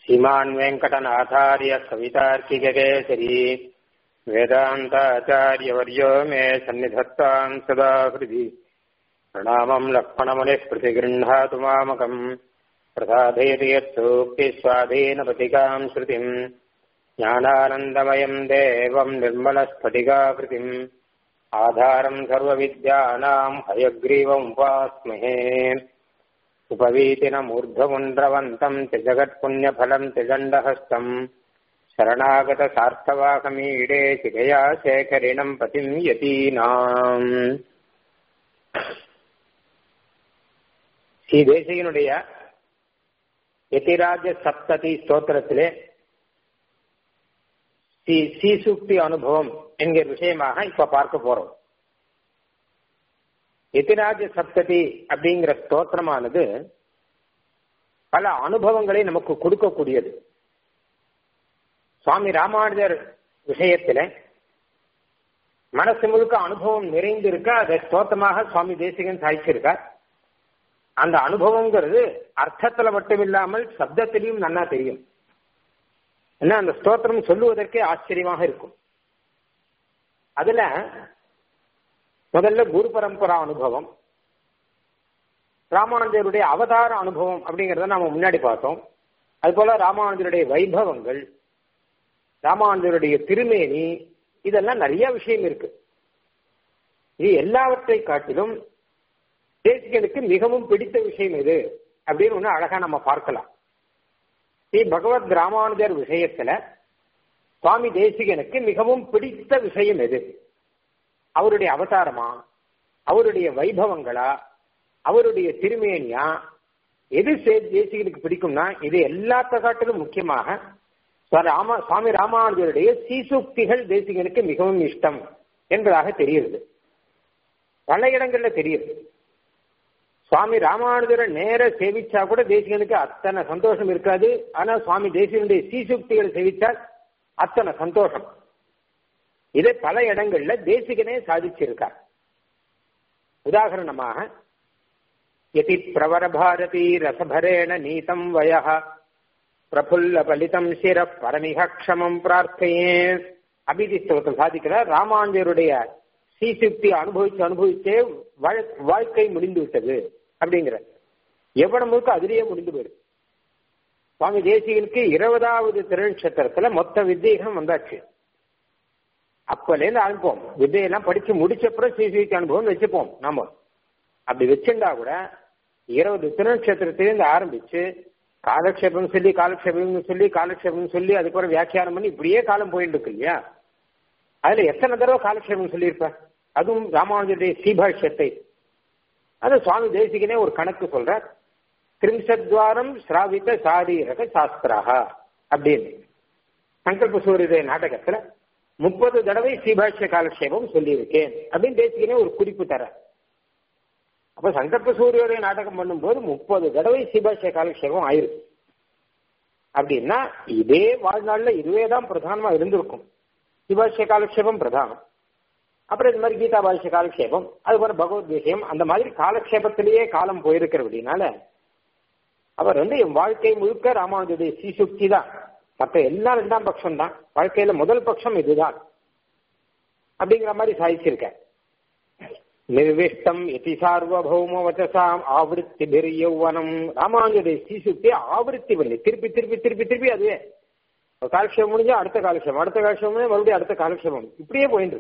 श्रीमान् वेङ्कटनाथार्य कवितार्किककेसरी वेदान्ताचार्यवर्यो मे सन्निधत्ताम् सदा हृदि प्रणामम् लक्ष्मणमुनिः प्रतिगृह्णातु मामकम् प्रसादयति यत्सूक्तिस्वाधीनपतिकाम् श्रुतिम् ज्ञानानन्दमयम् देवम् निर्मलस्फटिकाकृतिम् आधारम् सर्वविद्यानाम् हयग्रीवम् उपास्महे उपवीतिनमूर्ध्वमुण्ड्रवन्तम् त्रिजगत्पुण्यफलम् त्रिदण्डहस्तम् शरणागतसार्थवाकमीडे शिखया शेखरिणम् पतिम् यतीनाम् ஸ்ரீ தேசிகனுடைய எதிராஜ சப்ததி ஸ்தோத்திரத்திலே ஸ்ரீ சீசுக்தி அனுபவம் என்கிற விஷயமாக இப்ப பார்க்க போறோம் எதிராஜ சப்ததி அப்படிங்கிற ஸ்தோத்திரமானது பல அனுபவங்களை நமக்கு கொடுக்கக்கூடியது சுவாமி ராமானுஜர் விஷயத்துல மனசு முழுக்க அனுபவம் நிறைந்திருக்க அதை ஸ்தோத்தமாக சுவாமி தேசிகன் சாய்ச்சிருக்கார் அந்த அனுபவங்கிறது அர்த்தத்துல மட்டும் இல்லாமல் சப்தத்திலையும் நன்னா தெரியும் ஏன்னா அந்த ஸ்தோத்திரம் சொல்லுவதற்கே ஆச்சரியமாக இருக்கும் அதுல முதல்ல குரு பரம்பரா அனுபவம் ராமானுஜருடைய அவதார அனுபவம் அப்படிங்கறத நாம முன்னாடி பார்த்தோம் அது போல ராமானுஜருடைய வைபவங்கள் ராமானுஜருடைய திருமேனி இதெல்லாம் நிறைய விஷயம் இருக்கு இது எல்லாவற்றை காட்டிலும் தேசிகனுக்கு மிகவும் பிடித்த விஷயம் எது அப்படின்னு ஒண்ணு அழகா நம்ம பார்க்கலாம் ஸ்ரீ பகவத் ராமானுஜர் விஷயத்துல சுவாமி தேசிகனுக்கு மிகவும் பிடித்த விஷயம் எது அவருடைய அவதாரமா அவருடைய வைபவங்களா அவருடைய திருமேனியா எது தேசிகனுக்கு பிடிக்கும்னா இது எல்லாத்த காட்டிலும் முக்கியமாக ராம சுவாமி ராமானுஜருடைய சீசுக்திகள் தேசிகனுக்கு மிகவும் இஷ்டம் என்பதாக தெரியுது பல இடங்கள்ல தெரியுது சுவாமி ராமானுஜரை நேர சேவிச்சா கூட தேசிகனுக்கு அத்தனை சந்தோஷம் இருக்காது ஆனா சுவாமி தேசிகனுடைய சீசுக்திகளை சேவித்தால் அத்தனை சந்தோஷம் இதை பல இடங்கள்ல தேசிகனே சாதிச்சிருக்கார் உதாரணமாக யதி பிரவர பாரதி ரசபரேண நீதம் வய பிரபுல்ல பலிதம் சிர பரமிக க்ஷமம் பிரார்த்தையே அபிதி ஸ்தோத்திரம் சாதிக்கிறார் ராமானுஜருடைய சீசுக்தி அனுபவிச்சு அனுபவிச்சே வாழ்க்கை முடிந்து விட்டது அப்படிங்கிற எவ்வளவு முழுக்க அதிலேயே முடிந்து போயிருக்கு சுவாமி தேசிகனுக்கு இருபதாவது திருநட்சத்திரத்துல மொத்த வித்தியகம் வந்தாச்சு அப்பல இருந்து ஆரம்பிப்போம் வித்தையெல்லாம் படிச்சு முடிச்சப்புறம் சீசுக்தி அனுபவம் வச்சுப்போம் நாம அப்படி வச்சிருந்தா கூட இருபது திருநட்சத்திரத்திலிருந்து ஆரம்பிச்சு காலக்ஷேபம் சொல்லி காலக்ஷேபம் சொல்லி காலக்ஷேபம் சொல்லி அதுக்கப்புறம் வியாக்கியானம் பண்ணி இப்படியே காலம் போயிட்டு இருக்கு இல்லையா அதுல எத்தனை தடவை காலக்ஷேபம் சொல்லியிருப்ப அதுவும் ராமானுஜருடைய ஸ்ரீபாஷ்யத்தை அது சுவாமி தேசிகனே ஒரு கணக்கு சொல்ற திரிம்சத்வாரம் ஸ்ராவித்த சாரீரக சாஸ்திராக அப்படின்னு சங்கல்ப சூரிய நாடகத்துல முப்பது தடவை ஸ்ரீபாஷ்ய காலக்ஷேபம் சொல்லியிருக்கேன் அப்படின்னு தேசிகனே ஒரு குறிப்பு தர அப்ப சங்கல்ப சூரியோடைய நாடகம் பண்ணும்போது முப்பது தடவை ஸ்ரீபாஷ்ய காலக்ஷேபம் ஆயிருக்கு அப்படின்னா இதே வாழ்நாள்ல இதுவே தான் பிரதானமா இருந்திருக்கும் சிவாஷ்ய காலக்ஷேபம் பிரதானம் அப்புறம் இது மாதிரி கீதா பாஷ்ய காலக்ஷேபம் அது போல பகவத் விஷயம் அந்த மாதிரி காலக்ஷேபத்திலேயே காலம் போயிருக்கிறபடினால அவர் வந்து என் வாழ்க்கை முழுக்க ராமானுஜருடைய சீசுக்தி தான் மற்ற எல்லா ரெண்டாம் பட்சம் தான் வாழ்க்கையில முதல் பட்சம் இதுதான் அப்படிங்கிற மாதிரி சாதிச்சிருக்க நிர்விஷ்டம் எதி சார்வபௌம வச்சசாம் ஆவருத்தி யௌவனம் ராமானுஜருடைய சீசுக்தியை ஆவருத்தி பண்ணி திருப்பி திருப்பி திருப்பி திருப்பி அதுவே காலக்ஷேபம் முடிஞ்சா அடுத்த காலக்ஷேபம் அடுத்த காலக்ஷேபம் மறுபடியும் அடுத்த காலக்ஷேபம் இப்படியே போயிட்டு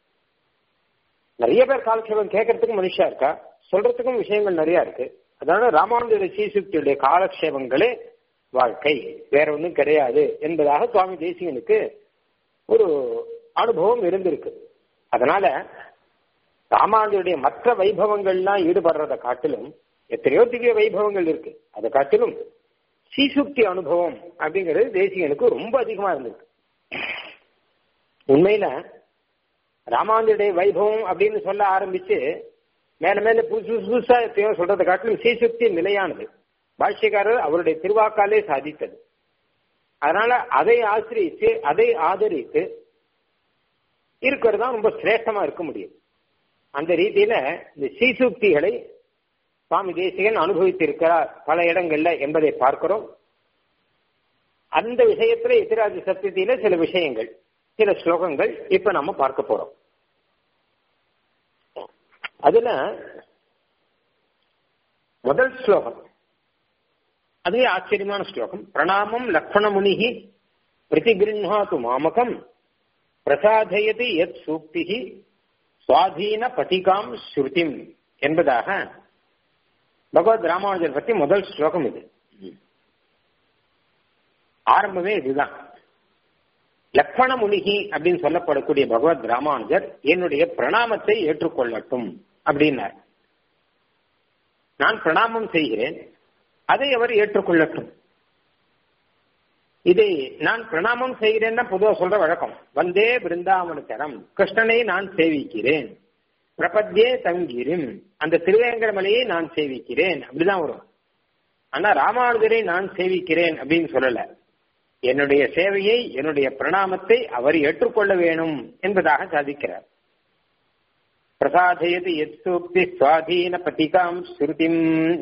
நிறைய பேர் காலக்ஷேபம் கேட்கறதுக்கும் மனுஷா இருக்கா சொல்றதுக்கும் விஷயங்கள் நிறைய இருக்கு அதனால ராமானுஜர சீசுக்தியுடைய காலக்ஷேபங்களே வாழ்க்கை வேற ஒன்றும் கிடையாது என்பதாக சுவாமி தேசிகனுக்கு ஒரு அனுபவம் இருந்திருக்கு அதனால ராமானுஜருடைய மற்ற வைபவங்கள்லாம் ஈடுபடுறதை காட்டிலும் எத்தனையோ திவ்ய வைபவங்கள் இருக்கு அதை காட்டிலும் சீசுக்தி அனுபவம் அப்படிங்கிறது தேசிகனுக்கு ரொம்ப அதிகமா இருந்திருக்கு உண்மையில ராமானுஜருடைய வைபவம் அப்படின்னு சொல்ல ஆரம்பிச்சு மேல மேல புதுசு புதுசா எத்தையோ சொல்றதை காட்டிலும் சீசுக்தி நிலையானது பாஷ்யக்காரர் அவருடைய திருவாக்காலே சாதித்தது அதனால அதை ஆசிரியிச்சு அதை ஆதரித்து இருக்கிறது தான் ரொம்ப சிரேஷ்டமா இருக்க முடியும் அந்த ரீதியில இந்த சீசுக்திகளை சுவாமி தேசிகன் அனுபவித்திருக்கிறார் பல இடங்கள்ல என்பதை பார்க்கிறோம் அந்த விஷயத்துல எதிராஜ சப்தத்தில சில விஷயங்கள் சில ஸ்லோகங்கள் இப்ப நம்ம பார்க்க போறோம் அதுல முதல் ஸ்லோகம் அதுவே ஆச்சரியமான ஸ்லோகம் பிரணாமம் லக்ஷ்மணமுனிகி பிரதிகிருஹாத்து மாமகம் பிரசாதயதி எத் சூக்தி சுவாதீன பதிகாம் ஸ்ருதிம் என்பதாக பகவத் ராமானுஜர் பற்றி முதல் ஸ்லோகம் இது ஆரம்பமே இதுதான் லக்ஷ்மண முனிகி அப்படின்னு சொல்லப்படக்கூடிய பகவத் ராமானுஜர் என்னுடைய பிரணாமத்தை ஏற்றுக்கொள்ளட்டும் அப்படின்னார் நான் பிரணாமம் செய்கிறேன் அதை அவர் ஏற்றுக்கொள்ளட்டும் இதை நான் பிரணாமம் செய்கிறேன் பொதுவாக சொல்ற வழக்கம் வந்தே பிருந்தாவனச்சரம் கிருஷ்ணனை நான் சேவிக்கிறேன் பிரபத்யே தங்கிரும் அந்த திருவேங்கடமலையை நான் சேவிக்கிறேன் அப்படிதான் வரும் ஆனா ராமானுஜரை நான் சேவிக்கிறேன் அப்படின்னு சொல்லல என்னுடைய சேவையை என்னுடைய பிரணாமத்தை அவர் ஏற்றுக்கொள்ள வேணும் என்பதாக சாதிக்கிறார் பிரசாதயது எத் சூக்தி சுவாதீன பதிகாம் ஸ்ருதிம்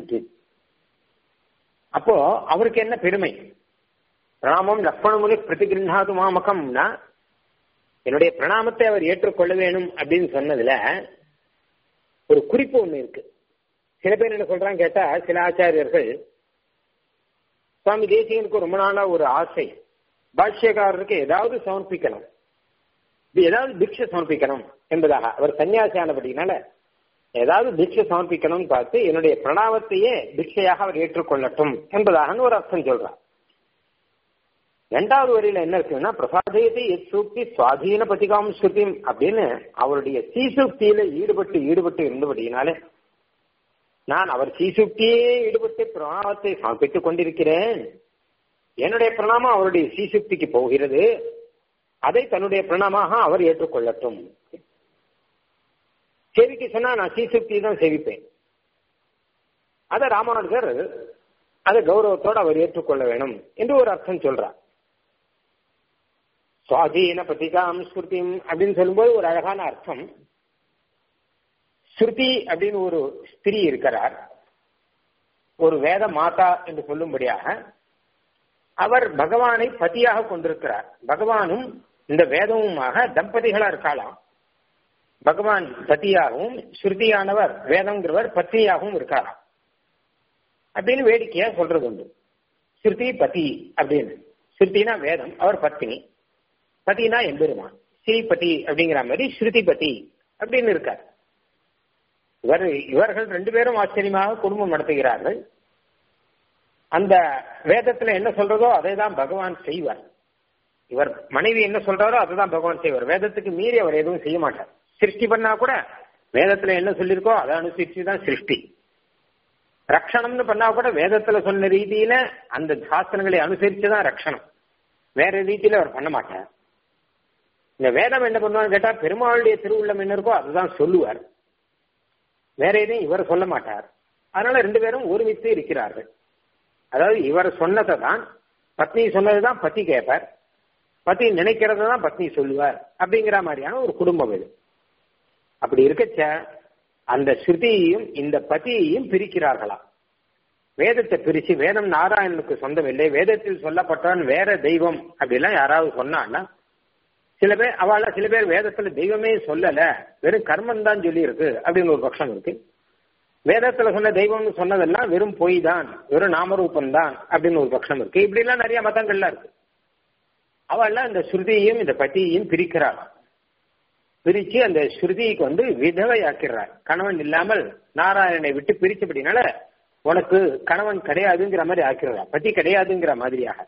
அப்போ அவருக்கு என்ன பெருமை பிரணாமம் லக்ஷ்மணமுனி பிரதிகிருநாது மாமகம்னா என்னுடைய பிரணாமத்தை அவர் ஏற்றுக்கொள்ள வேணும் அப்படின்னு சொன்னதுல ஒரு குறிப்பு ஒண்ணு இருக்கு சில பேர் என்ன சொல்றாங்க கேட்டா சில ஆச்சாரியர்கள் சுவாமி தேசிகனுக்கு ரொம்ப நாளா ஒரு ஆசை பாஷ்யக்காரருக்கு ஏதாவது சமர்ப்பிக்கணும் இது ஏதாவது பிக்ஷை சமர்ப்பிக்கணும் என்பதாக அவர் சன்னியாசி ஆனபடினால ஏதாவது பிக்ஷை சமர்ப்பிக்கணும்னு பார்த்து என்னுடைய பிரணாமத்தையே பிக்ஷையாக அவர் ஏற்றுக்கொள்ளட்டும் என்பதாக ஒரு அர்த்தம் சொல்றார் இரண்டாவது வரியில என்ன இருக்குன்னா பிரசாதயத்தை எத் சூக்தி சுவாதீன பதிகாம் ஸ்ருதிம் அப்படின்னு அவருடைய சீசுக்தியில ஈடுபட்டு ஈடுபட்டு இருந்தபடினாலே நான் அவர் சீசுக்தியே ஈடுபட்டு பிரணாமத்தை சமர்ப்பித்துக் கொண்டிருக்கிறேன் என்னுடைய பிரணாமம் அவருடைய சீசுக்திக்கு போகிறது அதை தன்னுடைய பிரணாமாக அவர் ஏற்றுக்கொள்ளட்டும் சேவிக்க சொன்னா நான் சீசுக்தி தான் சேவிப்பேன் அத ராமானுஜர் அதை கௌரவத்தோடு அவர் ஏற்றுக்கொள்ள வேணும் என்று ஒரு அர்த்தம் சொல்றார் சுவாதீன பதிகாம் ஸ்ருதிம் அப்படின்னு சொல்லும்போது ஒரு அழகான அர்த்தம் ஸ்ருதி அப்படின்னு ஒரு ஸ்திரீ இருக்கிறார் ஒரு வேத மாதா என்று சொல்லும்படியாக அவர் பகவானை பதியாக கொண்டிருக்கிறார் பகவானும் இந்த வேதமுமாக தம்பதிகளா இருக்கலாம் பகவான் பத்தியாகவும் ஸ்ருதியானவர் வேதம்ங்கிறவர் பத்னியாகவும் இருக்காராம் அப்படின்னு வேடிக்கையா சொல்றது உண்டு ஸ்ருதி பதி அப்படின்னு ஸ்ருதினா வேதம் அவர் பத்னி பதினா எம்பெருமான் ஸ்ரீபதி அப்படிங்கிற மாதிரி ஸ்ருதிபதி அப்படின்னு இருக்கார் இவர் இவர்கள் ரெண்டு பேரும் ஆச்சரியமாக குடும்பம் நடத்துகிறார்கள் அந்த வேதத்துல என்ன சொல்றதோ அதை தான் பகவான் செய்வார் இவர் மனைவி என்ன சொல்றாரோ அதை தான் பகவான் செய்வார் வேதத்துக்கு மீறி அவர் எதுவும் செய்ய மாட்டார் சிருஷ்டி பண்ணா கூட வேதத்துல என்ன சொல்லியிருக்கோ அதை அனுசரிச்சு தான் சிருஷ்டி ரக்ஷணம்னு பண்ணா கூட வேதத்துல சொன்ன ரீதியில அந்த சாஸ்திரங்களை அனுசரிச்சு தான் ரக்ஷணம் வேற ரீதியில அவர் பண்ண மாட்டார் இந்த வேதம் என்ன பண்ணுவான்னு கேட்டா பெருமாளுடைய திருவுள்ளம் என்ன இருக்கோ அதுதான் சொல்லுவார் வேற எதையும் இவர் சொல்ல மாட்டார் அதனால ரெண்டு பேரும் ஒருமித்து இருக்கிறார்கள் அதாவது இவர் சொன்னதை தான் பத்னி சொன்னதுதான் பத்தி கேட்பார் பத்தி நினைக்கிறத தான் பத்னி சொல்லுவார் அப்படிங்கிற மாதிரியான ஒரு குடும்பம் இது அப்படி இருக்கச்ச அந்த ஸ்ருதியையும் இந்த பதியையும் பிரிக்கிறார்களாம் வேதத்தை பிரிச்சு வேதம் நாராயணனுக்கு சொந்தம் இல்லை வேதத்தில் சொல்லப்பட்டவன் வேற தெய்வம் அப்படிலாம் யாராவது சொன்னான்னா சில பேர் அவள சில பேர் வேதத்துல தெய்வமே சொல்லல வெறும் கர்மம் தான் சொல்லி இருக்கு அப்படின்னு ஒரு பட்சம் இருக்கு வேதத்துல சொன்ன தெய்வம்னு சொன்னதெல்லாம் வெறும் பொய் தான் வெறும் நாமரூபம் தான் அப்படின்னு ஒரு பட்சம் இருக்கு இப்படி எல்லாம் நிறைய மதங்கள்லாம் இருக்கு அவள்லாம் இந்த ஸ்ருதியையும் இந்த பத்தியையும் பிரிக்கிறாள் பிரிச்சு அந்த ஸ்ருதிக்கு வந்து விதவை ஆக்கிறார் கணவன் இல்லாமல் நாராயணனை விட்டு பிரிச்சபடினால உனக்கு கணவன் கிடையாதுங்கிற மாதிரி ஆக்கிறார் பத்தி கிடையாதுங்கிற மாதிரியாக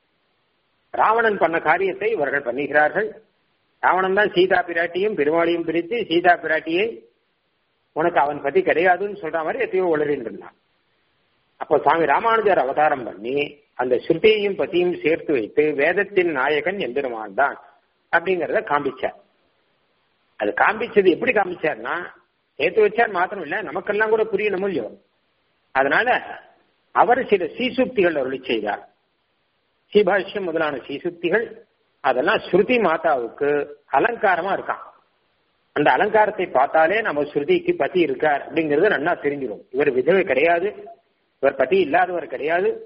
ராவணன் பண்ண காரியத்தை இவர்கள் பண்ணுகிறார்கள் ராவணன் தான் சீதா பிராட்டியும் பெருமாளையும் பிரித்து சீதா பிராட்டியை உனக்கு அவன் பத்தி கிடையாதுன்னு சொல்ற மாதிரி எத்தையோ உளறின்னு இருந்தான் அப்போ சுவாமி ராமானுஜர் அவதாரம் பண்ணி அந்த ஸ்ருதியையும் பத்தியும் சேர்த்து வைத்து வேதத்தின் நாயகன் எம்பெருமான் தான் அப்படிங்கறத காண்பிச்சார் அது காண்பிச்சது எப்படி காண்பிச்சார்னா சேர்த்து வச்சார் மாத்திரம் இல்ல நமக்கெல்லாம் கூட புரியணும் இல்லையோ அதனால அவர் சில சீசுக்திகள் அருளி செய்தார் சீபாஷ்யம் முதலான சீசுக்திகள் அதெல்லாம் ஸ்ருதி மாதாவுக்கு அலங்காரமா இருக்கான் அந்த அலங்காரத்தை பார்த்தாலே நம்ம ஸ்ருதிக்கு பத்தி இருக்கார் அப்படிங்கிறது நன்னா தெரிஞ்சிடும் இவர் விதவை கிடையாது இவர் பத்தி இல்லாதவர் கிடையாது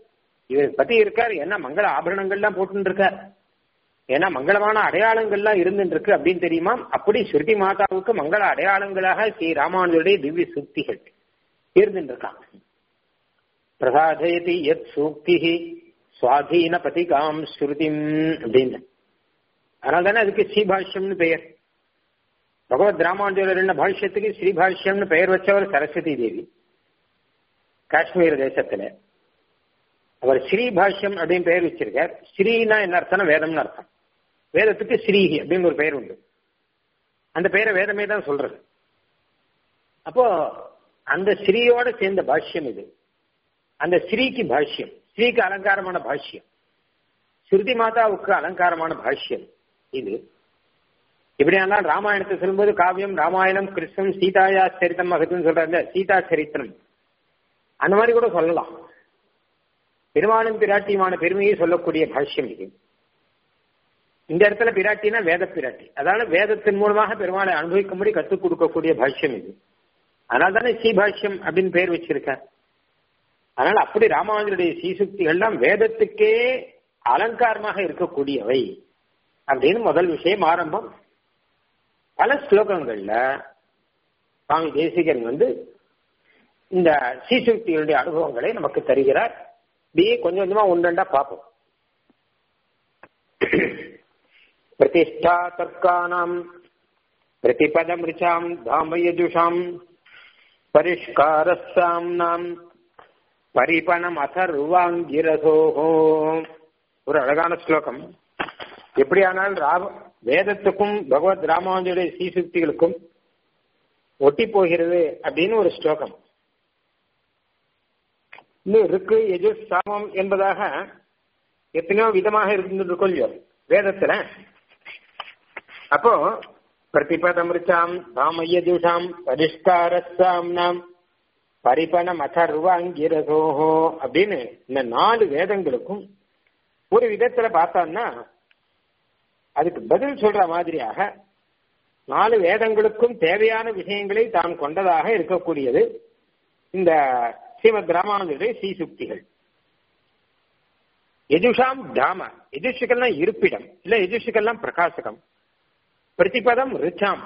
இவர் பத்தி இருக்கார் என்ன மங்கள ஆபரணங்கள்லாம் போட்டு இருக்கார் ஏன்னா மங்களமான அடையாளங்கள்லாம் இருந்துட்டு இருக்கு அப்படின்னு தெரியுமா அப்படி ஸ்ருதி மாதாவுக்கு மங்கள அடையாளங்களாக ஸ்ரீ ராமானுஜருடைய திவ்ய சூக்திகள் இருந்துட்டு இருக்காங்க பிரசாதயதி எத் சூக்தி சுவாதீன பதிகாம் ஸ்ருதிம் அப்படின்னு அதனால தானே அதுக்கு ஸ்ரீபாஷ்யம்னு பெயர் பகவத் ராமானுஜர் என்ன பாஷ்யத்துக்கு ஸ்ரீபாஷ்யம்னு பெயர் வச்சவர் சரஸ்வதி தேவி காஷ்மீர் தேசத்துல அவர் ஸ்ரீபாஷ்யம் அப்படின்னு பெயர் வச்சிருக்கார் ஸ்ரீனா என்ன அர்த்தம்னா வேதம்னு அர்த்தம் வேதத்துக்கு ஸ்ரீஹி அப்படின்னு ஒரு பெயர் உண்டு அந்த பெயரை வேதமே தான் சொல்றது அப்போ அந்த ஸ்ரீயோட சேர்ந்த பாஷ்யம் இது அந்த ஸ்ரீக்கு பாஷ்யம் ஸ்ரீக்கு அலங்காரமான பாஷ்யம் ஸ்ருதி மாதாவுக்கு அலங்காரமான பாஷ்யம் இது இப்படியானால் ராமாயணத்தை சொல்லும்போது காவியம் ராமாயணம் கிருஷ்ணன் சீதாயா சரித்தம் மகத்துன்னு சொல்றாங்க சீதா சரித்திரம் அந்த மாதிரி கூட சொல்லலாம் பெருமாளும் பிராட்டியுமான பெருமையை சொல்லக்கூடிய பாஷ்யம் இது இந்த இடத்துல பிராட்டினா வேத பிராட்டி அதனால வேதத்தின் மூலமாக பெருமாளை அனுபவிக்கும்படி கற்றுக் கொடுக்கக்கூடிய பாஷ்யம் இது அதனால தானே ஸ்ரீபாஷ்யம் அப்படின்னு பேர் வச்சிருக்கார் அதனால அப்படி ராமானுஜருடைய சீசுக்திகள்லாம் வேதத்துக்கே அலங்காரமாக இருக்கக்கூடியவை அப்படின்னு முதல் விஷயம் ஆரம்பம் பல ஸ்லோகங்கள்ல சுவாமி தேசிகன் வந்து இந்த சீசுக்திகளுடைய அனுபவங்களை நமக்கு தருகிறார் இப்படியே கொஞ்சம் கொஞ்சமா ஒன்றா பார்ப்போம் பிரதிஷ்டா தர்க்கானாம் பிரதிபதமிருச்சாம் தாமயஜுஷாம் பரிஷ்காரஸ்தாம் பரிபணம் அதர்வாங்கிரசோகோ ஒரு அழகான ஸ்லோகம் எப்படியானால் ராவ வேதத்துக்கும் பகவத் ராமானுஜருடைய சீசுக்திகளுக்கும் ஒட்டி போகிறது அப்படின்னு ஒரு ஸ்லோகம் இன்னும் ருக்கு எஜு சாமம் என்பதாக எத்தனையோ விதமாக இருந்துருக்கோம் இல்லையோ வேதத்துல அப்போ பிரதிபதமிருச்சாம் தாமயஜுஷாம் பரிஷ்காரஸ்தாம் நாம் பரிபணம் அதர்வாங்கிரசோஹோ அப்படின்னு இந்த நாலு வேதங்களுக்கும் ஒரு விதத்துல பார்த்தோம்னா அதுக்கு பதில் சொல்ற மாதிரியாக நாலு வேதங்களுக்கும் தேவையான விஷயங்களை தான் கொண்டதாக இருக்கக்கூடியது இந்த ஸ்ரீமத் ராமானுஜருடைய ஸ்ரீசுக்திகள் எஜுஷாம் தாம எஜுஷுக்கெல்லாம் இருப்பிடம் இல்ல எஜுஷுக்கெல்லாம் பிரகாசகம் பிரதிபதம் ரிச்சாம்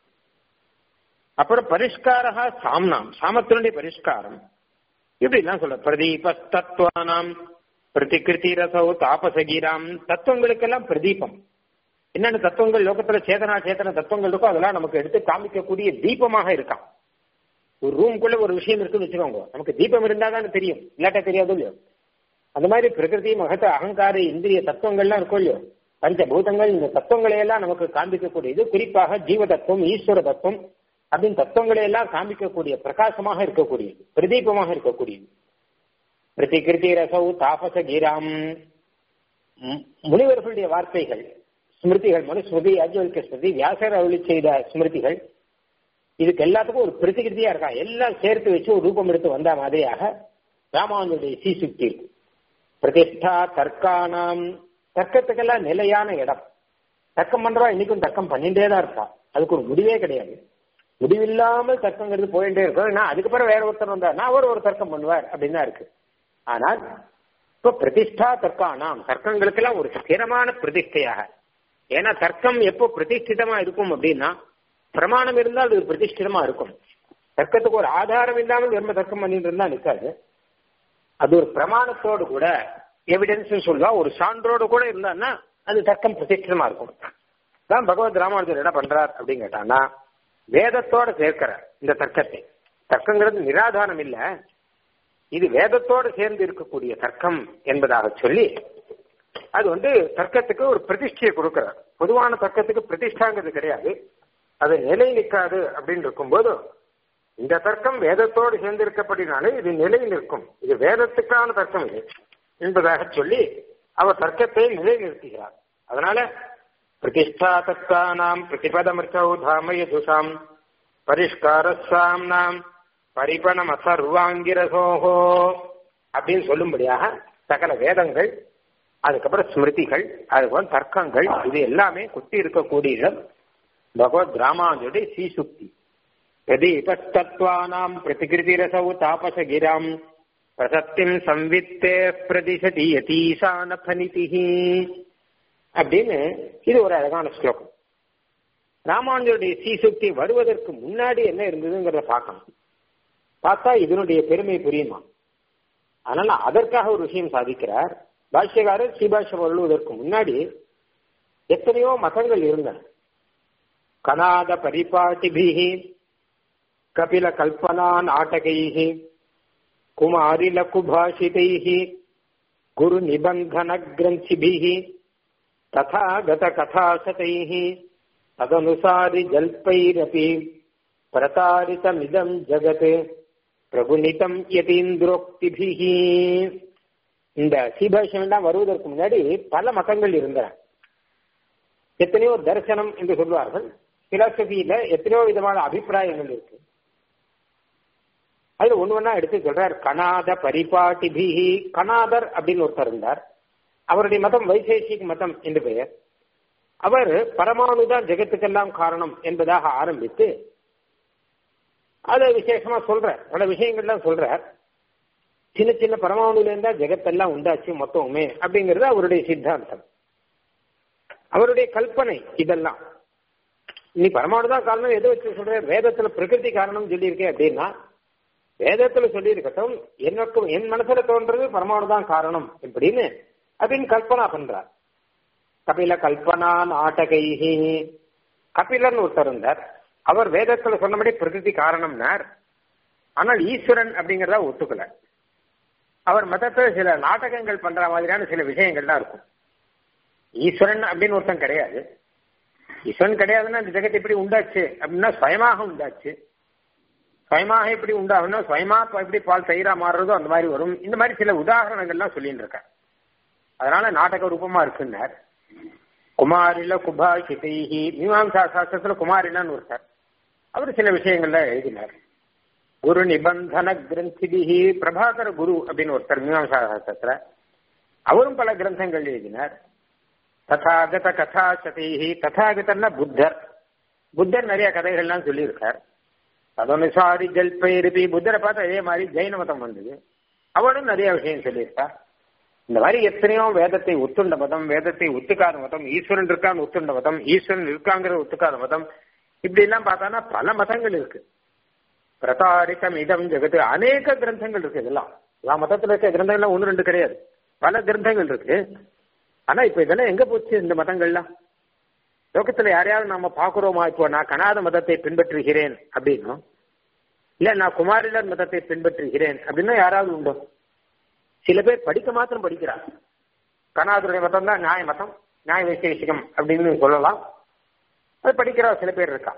அப்புறம் பரிஷ்காரா சாம்னாம் சாமத்தினுடைய பரிஷ்காரம் இப்படிலாம் சொல்ல பிரதீப தத்துவானாம் பிரதிகிருதி ரசோ தாபசகீராம் தத்துவங்களுக்கெல்லாம் பிரதீபம் என்னென்ன தத்துவங்கள் லோகத்துல சேதனா சேத்தன தத்துவங்கள் இருக்கோ அதெல்லாம் நமக்கு எடுத்து காமிக்கக்கூடிய தீபமாக இருக்கான் ஒரு ரூம்குள்ள ஒரு விஷயம் இருக்குன்னு வச்சுக்கோங்க நமக்கு தீபம் இருந்தா தானே தெரியும் இல்லாட்டா தெரியாது இல்லையோ அந்த மாதிரி பிரகிருதி மகத்த அகங்கார இந்திரிய தத்துவங்கள்லாம் இருக்கும் இல்லையோ பஞ்சபூதங்கள் இந்த தத்துவங்களை எல்லாம் நமக்கு காண்பிக்கக்கூடியது குறிப்பாக ஜீவ தத்துவம் ஈஸ்வர தத்துவம் அப்படின்னு தத்துவங்களை எல்லாம் காண்பிக்கக்கூடிய பிரகாசமாக இருக்கக்கூடியது பிரதீபமாக இருக்கக்கூடியது பிரதிகிருதி ரசவு தாபச கீராம் முனிவர்களுடைய வார்த்தைகள் ஸ்மிருதிகள் மனுஸ்மிருதி அஜ்வல்க ஸ்மிருதி வியாசர் அருளி செய்த ஸ்மிருதிகள் இதுக்கு எல்லாத்துக்கும் ஒரு பிரதிகிருதியா இருக்கா எல்லாம் சேர்த்து வச்சு ஒரு ரூபம் எடுத்து வந்த மாதிரியாக ராமானுடைய சீசுக்தி இருக்கு பிரதிஷ்டா தர்க்கானாம் தர்க்கத்துக்கெல்லாம் நிலையான இடம் தர்க்கம் பண்றவா இன்னைக்கும் தர்க்கம் பண்ணிட்டே தான் இருப்பா அதுக்கு ஒரு முடிவே கிடையாது முடிவில்லாமல் தர்க்கங்கிறது போயிட்டே இருக்கும் நான் அதுக்கப்புறம் வேற ஒருத்தர் வந்தார் நான் ஒரு ஒரு தர்க்கம் பண்ணுவார் அப்படின்னு தான் இருக்கு ஆனால் இப்போ பிரதிஷ்டா தர்க்கானாம் தர்க்கங்களுக்கெல்லாம் ஒரு ஸ்திரமான பிரதிஷ்டையாக ஏன்னா தர்க்கம் எப்போ பிரதிஷ்டிதமா இருக்கும் அப்படின்னா பிரமாணம் இருந்தால் அது பிரதிஷ்டிதமா இருக்கும் தர்க்கத்துக்கு ஒரு ஆதாரம் இல்லாமல் வெறும தர்க்கம் பண்ணிட்டு இருந்தா நிற்காது அது ஒரு பிரமாணத்தோடு கூட எவிடன்ஸ் சொல்லுவா ஒரு சான்றோடு கூட இருந்தான்னா அது தர்க்கம் பிரதிஷ்டிதமா இருக்கும் தான் பகவத் ராமானுஜர் என்ன பண்றார் அப்படின்னு கேட்டான்னா வேதத்தோட சேர்க்கிற இந்த தர்க்கத்தை தர்க்கங்கிறது நிராதாரம் இல்ல இது வேதத்தோடு சேர்ந்து இருக்கக்கூடிய தர்க்கம் என்பதாக சொல்லி அது வந்து தர்க்கத்துக்கு ஒரு பிரதிஷ்டையை கொடுக்கிறார் பொதுவான தர்க்கத்துக்கு பிரதிஷ்டாங்கிறது கிடையாது அது நிலை நிற்காது அப்படின்னு இருக்கும்போது இந்த தர்க்கம் வேதத்தோடு சேர்ந்திருக்கப்படினாலே இது நிலை நிற்கும் இது வேதத்துக்கான தர்க்கம் இது என்பதாக சொல்லி அவர் தர்க்கத்தை நிலை நிறுத்துகிறார் அதனால பிரதிஷ்டா தர்க்கானாம் பிரதிபதமிருச்சௌ தாமயதுஷாம் பரிஷ்காரசாம் நாம் பரிபணம் அசர்வாங்கிரசோகோ அப்படின்னு சொல்லும்படியாக சகல வேதங்கள் அதுக்கப்புறம் ஸ்மிருதிகள் அதுக்கப்புறம் தர்க்கங்கள் இது எல்லாமே குத்தி இருக்கக்கூடிய இடம் பகவத் ராமானுஜருடைய ஸ்ரீசுக்தி பிரதீபத்தத்வானாம் பிரதிகிருதி ரசவு தாபசகிராம் பிரசத்திம் சம்வித்தே பிரதிசதி யதீசான பனிதிஹி அப்படின்னு இது ஒரு அழகான ஸ்லோகம் ராமானுஜருடைய சீசுக்தி வருவதற்கு முன்னாடி என்ன இருந்ததுங்கிறத பார்க்கணும் பார்த்தா இதனுடைய பெருமை புரியுமா அதனால அதற்காக ஒரு விஷயம் சாதிக்கிறார் பாஷ்யக்காரர் ஸ்ரீபாஷ்யம் வருவதற்கு முன்னாடி எத்தனையோ மதங்கள் இருந்தன கனாத பரிபாட்டிபிகி கபில கல்பனா நாடகைஹி குமாரி லகுபாஷிதைஹி குரு நிபந்தன கிரந்திபிகி ததாகத கதாசதைஹி ததனுசாரி ஜல்பைரபி பிரதாரிதமிதம் ஜகத் பிரபுனிதம் யதீந்திரோக்திபிகி இந்த சீபாஷம் எல்லாம் வருவதற்கு முன்னாடி பல மதங்கள் இருந்தன எத்தனையோ தரிசனம் என்று சொல்வார்கள் பிலாசபியில எத்தனையோ விதமான அபிப்பிராயங்கள் இருக்கு அதுல ஒண்ணு ஒண்ணா எடுத்து சொல்றார் கனாத பரிபாட்டிபிகி கனாதர் அப்படின்னு ஒருத்தர் இருந்தார் அவருடைய மதம் வைசேஷிக் மதம் என்று பெயர் அவர் பரமாணுதான் ஜெகத்துக்கெல்லாம் காரணம் என்பதாக ஆரம்பித்து அதை விசேஷமா சொல்றார் பல விஷயங்கள்லாம் சொல்றார் சின்ன சின்ன பரமாணுல இருந்தா ஜெகத்தெல்லாம் உண்டாச்சு மொத்தமுமே அப்படிங்கிறது அவருடைய சித்தாந்தம் அவருடைய கல்பனை இதெல்லாம் நீ பரமாணு தான் காரணம் எதை வச்சு சொல்ற வேதத்துல பிரகிருதி காரணம் சொல்லியிருக்கேன் அப்படின்னா வேதத்துல சொல்லியிருக்கட்டும் எனக்கு என் மனசுல தோன்றது பரமாணு தான் காரணம் இப்படின்னு அப்படின்னு கல்பனா பண்றார் கபில கல்பனா நாடகைஹி கபிலன் ஒருத்தர் இருந்தார் அவர் வேதத்துல சொன்னபடி பிரகிருதி காரணம்னார் ஆனால் ஈஸ்வரன் அப்படிங்கறத ஒத்துக்கல அவர் மதத்துல சில நாடகங்கள் பண்ற மாதிரியான சில விஷயங்கள்லாம் இருக்கும் ஈஸ்வரன் அப்படின்னு ஒருத்தன் கிடையாது ஈஸ்வரன் கிடையாதுன்னா இந்த ஜெகத்தை எப்படி உண்டாச்சு அப்படின்னா சுயமாக உண்டாச்சு சுயமாக எப்படி உண்டாகும்னா சுயமா எப்படி பால் தயிரா மாறுறதோ அந்த மாதிரி வரும் இந்த மாதிரி சில உதாரணங்கள்லாம் சொல்லிட்டு இருக்கேன் அதனால நாடக ரூபமா இருக்குன்னார் குமாரில குபாஷிதைஹி மீமாம்சா சாஸ்திரத்துல குமாரிலான்னு ஒருத்தர் அவர் சில விஷயங்கள்ல எழுதினார் குரு நிபந்தன கிரந்திபிஹி பிரபாகர குரு அப்படின்னு ஒருத்தர் மீமாம்சா சாஸ்திரத்துல அவரும் பல கிரந்தங்கள் எழுதினார் ததாகத கதா சதைஹி ததாகதன்னா புத்தர் புத்தர் நிறைய கதைகள்லாம் சொல்லியிருக்கார் ததனுசாரி ஜல்பைருபி புத்தரை பார்த்து அதே மாதிரி ஜெயின மதம் வந்தது அவரும் நிறைய விஷயம் சொல்லியிருக்கார் இந்த மாதிரி எத்தனையோ வேதத்தை ஒத்துண்ட மதம் வேதத்தை ஒத்துக்காத மதம் ஈஸ்வரன் இருக்கான்னு ஒத்துண்ட மதம் ஈஸ்வரன் இருக்காங்கிற ஒத்துக்காத மதம் இப்படி எல்லாம் பார்த்தானா பல மதங்கள் இருக்கு பிரதாரிக்கம் இதம் ஜெகத்து அநேக கிரந்தங்கள் இருக்கு இதெல்லாம் எல்லா மதத்துல இருக்க கிரந்தங்கள்லாம் ஒன்று ரெண்டு கிடையாது பல கிரந்தங்கள் இருக்கு ஆனா இப்ப இதெல்லாம் எங்க போச்சு இந்த மதங்கள்லாம் லோகத்துல யாரையாவது நாம பாக்குறோமா இப்போ நான் கனாத மதத்தை பின்பற்றுகிறேன் அப்படின்னும் இல்ல நான் குமாரிலர் மதத்தை பின்பற்றுகிறேன் அப்படின்னா யாராவது உண்டோ சில பேர் படிக்க மாத்திரம் படிக்கிறார் கனாதுடைய மதம் தான் நியாய மதம் நியாய வைசேஷிகம் அப்படின்னு சொல்லலாம் அது படிக்கிற சில பேர் இருக்கா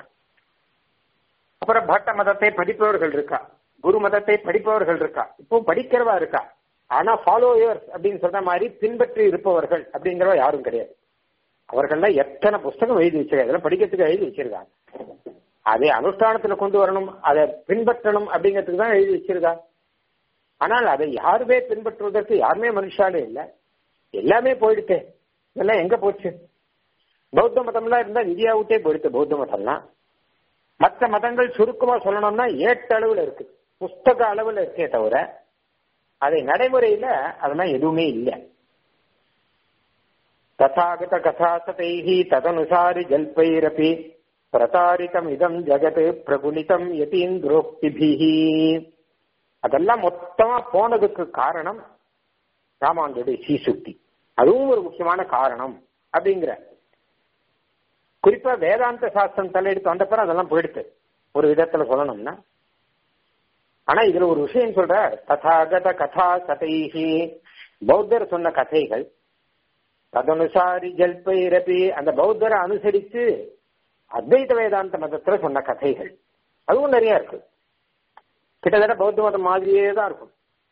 அப்புறம் பட்ட மதத்தை படிப்பவர்கள் இருக்கா குரு மதத்தை படிப்பவர்கள் இருக்கா இப்போ படிக்கிறவா இருக்கா ஆனா ஃபாலோயர்ஸ் அப்படின்னு சொல்ற மாதிரி பின்பற்றி இருப்பவர்கள் அப்படிங்கிறவ யாரும் கிடையாது அவர்கள்லாம் எத்தனை புஸ்தகம் எழுதி வச்சிருக்காங்க அதெல்லாம் படிக்கிறதுக்கு எழுதி வச்சிருக்காங்க அதை அனுஷ்டானத்துல கொண்டு வரணும் அதை பின்பற்றணும் அப்படிங்கிறதுக்கு தான் எழுதி வச்சிருக்கா ஆனால் அதை யாருமே பின்பற்றுவதற்கு யாருமே மனுஷாலே இல்லை எல்லாமே போயிடுச்சு இதெல்லாம் எங்க போச்சு பௌத்த மதம்லாம் இருந்தா இந்தியா விட்டே போயிடுச்சு பௌத்த மதம்லாம் மற்ற மதங்கள் சுருக்கமா சொல்லணும்னா ஏட்டு அளவுல இருக்கு புஸ்தக அளவுல இருக்கே தவிர அதை நடைமுறையில அதெல்லாம் எதுவுமே இல்லை ததாகத கதாசதைஹி ததனுசாரி ஜல்பைரபி பிரதாரிதம் இதம் ஜகத் பிரகுலிதம் யதீந்திரோக்திபிஹி அதெல்லாம் மொத்தமா போனதுக்கு காரணம் ராமானுடைய சீசுக்தி அதுவும் ஒரு முக்கியமான காரணம் அப்படிங்கிற குறிப்பா வேதாந்த சாஸ்திரம் தலையெடுத்து வந்த பிறகு அதெல்லாம் போயிடுது ஒரு விதத்துல சொல்லணும்னா ஆனா இதுல ஒரு விஷயம் சொல்ற ததாகத கதா சதைஹி பௌத்தர் சொன்ன கதைகள் ததனுசாரி ஜல்பைரபி அந்த பௌத்தரை அனுசரித்து அத்வைத வேதாந்த மதத்துல சொன்ன கதைகள் அதுவும் நிறைய இருக்கு கிட்டத்தட்ட பௌத்த மதம் மாதிரியே தான் இருக்கும்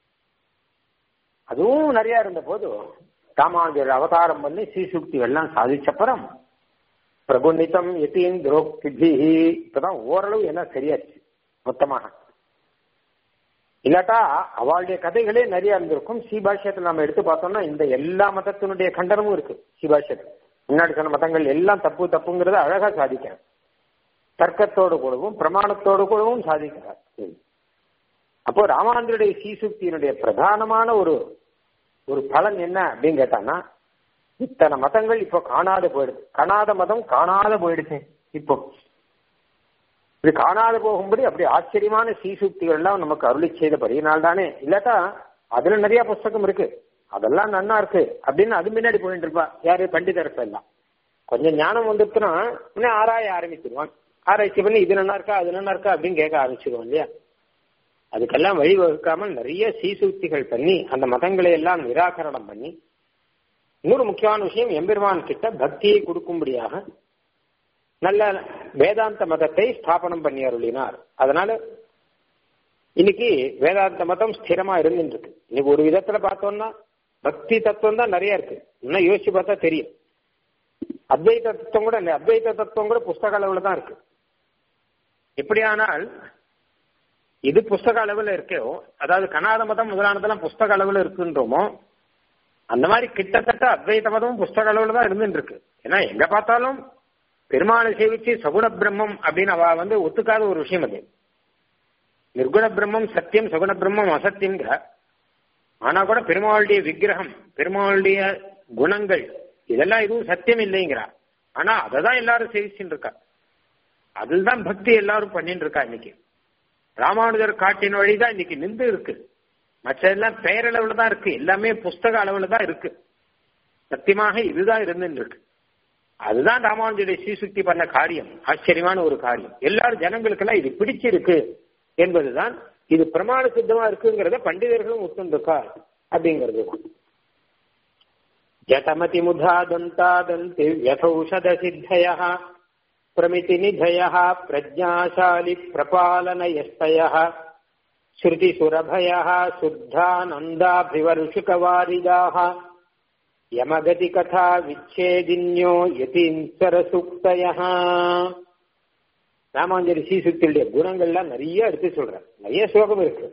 அதுவும் நிறைய இருந்த போது ராமானுஜர் அவதாரம் பண்ணி சீசுக்திகள்லாம் சாதிச்சப்புறம் பிரகுணிதம் எத்தீன் துரோக்தி இப்பதான் ஓரளவு எல்லாம் சரியாச்சு மொத்தமாக இல்லாட்டா அவளுடைய கதைகளே நிறைய இருந்திருக்கும் சீபாஷ்யத்தில் நம்ம எடுத்து பார்த்தோம்னா இந்த எல்லா மதத்தினுடைய கண்டனமும் இருக்கு சீபாஷ்யத்தில் முன்னாடி சொன்ன மதங்கள் எல்லாம் தப்பு தப்புங்கிறத அழகா சாதிக்கிறார் தர்க்கத்தோடு கூடவும் பிரமாணத்தோடு கூடவும் சாதிக்கிறார் அப்போ ராமானுஜருடைய சீசுக்தியினுடைய பிரதானமான ஒரு ஒரு பலன் என்ன அப்படின்னு கேட்டான்னா இத்தனை மதங்கள் இப்போ காணாத போயிடுது காணாத மதம் காணாத போயிடுச்சு இப்போ இது காணாத போகும்படி அப்படி ஆச்சரியமான சீசுக்திகள் எல்லாம் நமக்கு அருளி செய்தபடியினால் தானே இல்லாட்டா அதுல நிறைய புஸ்தகம் இருக்கு அதெல்லாம் நன்னா இருக்கு அப்படின்னு அது முன்னாடி போயிட்டு இருப்பா யாரு பண்டிதர்கள் எல்லாம் கொஞ்சம் ஞானம் வந்துட்டுனா உடனே ஆராய ஆரம்பிச்சிருவான் ஆராய்ச்சி பண்ணி இது நல்லா இருக்கா அது நல்லா இருக்கா அப்படின்னு கேட்க ஆரம்பிச்சிருவான் இல்லையா அதுக்கெல்லாம் வழிவகுக்காமல் நிறைய சீசூக்திகள் பண்ணி அந்த மதங்களை எல்லாம் நிராகரணம் பண்ணி இன்னொரு முக்கியமான விஷயம் எம்பெருமான் கிட்ட பக்தியை கொடுக்கும்படியாக நல்ல வேதாந்த மதத்தை ஸ்தாபனம் பண்ணி அருளினார் அதனால இன்னைக்கு வேதாந்த மதம் ஸ்திரமா இருந்துருக்கு இன்னைக்கு ஒரு விதத்துல பார்த்தோம்னா பக்தி தத்துவம் தான் நிறைய இருக்கு இன்னும் யோசிச்சு பார்த்தா தெரியும் அத்வைத தத்துவம் கூட இல்லை அத்வைத தத்துவம் கூட புஸ்தக அளவுல தான் இருக்கு எப்படியானால் இது புஸ்தக அளவுல இருக்கோ அதாவது கனாத மதம் முதலானதெல்லாம் புஸ்தக அளவுல இருக்குன்றோமோ அந்த மாதிரி கிட்டத்தட்ட அத்வைத மதமும் புஸ்தக அளவுல தான் இருந்துட்டு இருக்கு ஏன்னா எங்க பார்த்தாலும் பெருமாளை சேவிச்சு சகுண பிரம்மம் அப்படின்னு அவ வந்து ஒத்துக்காத ஒரு விஷயம் அது நிர்குண பிரம்மம் சத்தியம் சகுண பிரம்மம் அசத்தியங்கிற ஆனா கூட பெருமாளுடைய விக்கிரகம் பெருமாளுடைய குணங்கள் இதெல்லாம் எதுவும் சத்தியம் இல்லைங்கிறா ஆனா அதை தான் எல்லாரும் சேவிச்சுட்டு இருக்கா அதுதான் பக்தி எல்லாரும் பண்ணிட்டு இருக்கா இன்னைக்கு ராமானுஜர் காட்டின் வழிதான் இன்னைக்கு நின்று இருக்கு மற்றதெல்லாம் பெயரளவுல தான் இருக்கு எல்லாமே புஸ்தக அளவுல தான் இருக்கு சத்தியமாக இதுதான் இருந்துட்டு இருக்கு அதுதான் ராமானுஜருடைய ஸ்ரீசுக்தி பண்ண காரியம் ஆச்சரியமான ஒரு காரியம் எல்லாரும் ஜனங்களுக்கெல்லாம் இது பிடிச்சிருக்கு என்பதுதான் இது பிரமாண சித்தமா இருக்குங்கிறத பண்டிதர்களும் ஒத்துண்டிருக்கா அப்படிங்கிறது ஜடமதி முதாதந்தாதந்தி யசௌஷத சித்தய பிரமிதி நிதய பிரஜாசாலி பிரபாலனயஸ்தய ஸ்ருதி சுரபய சுத்தானந்தாபிவருஷுகவாரிதாக யமகதி கதா விச்சேதின்யோ யதீஸ்வர சுக்தய ராமாஞ்சரி சீசுக்தியுடைய குணங்கள்லாம் நிறைய எடுத்து சொல்ற நிறைய ஸ்லோகம் இருக்கு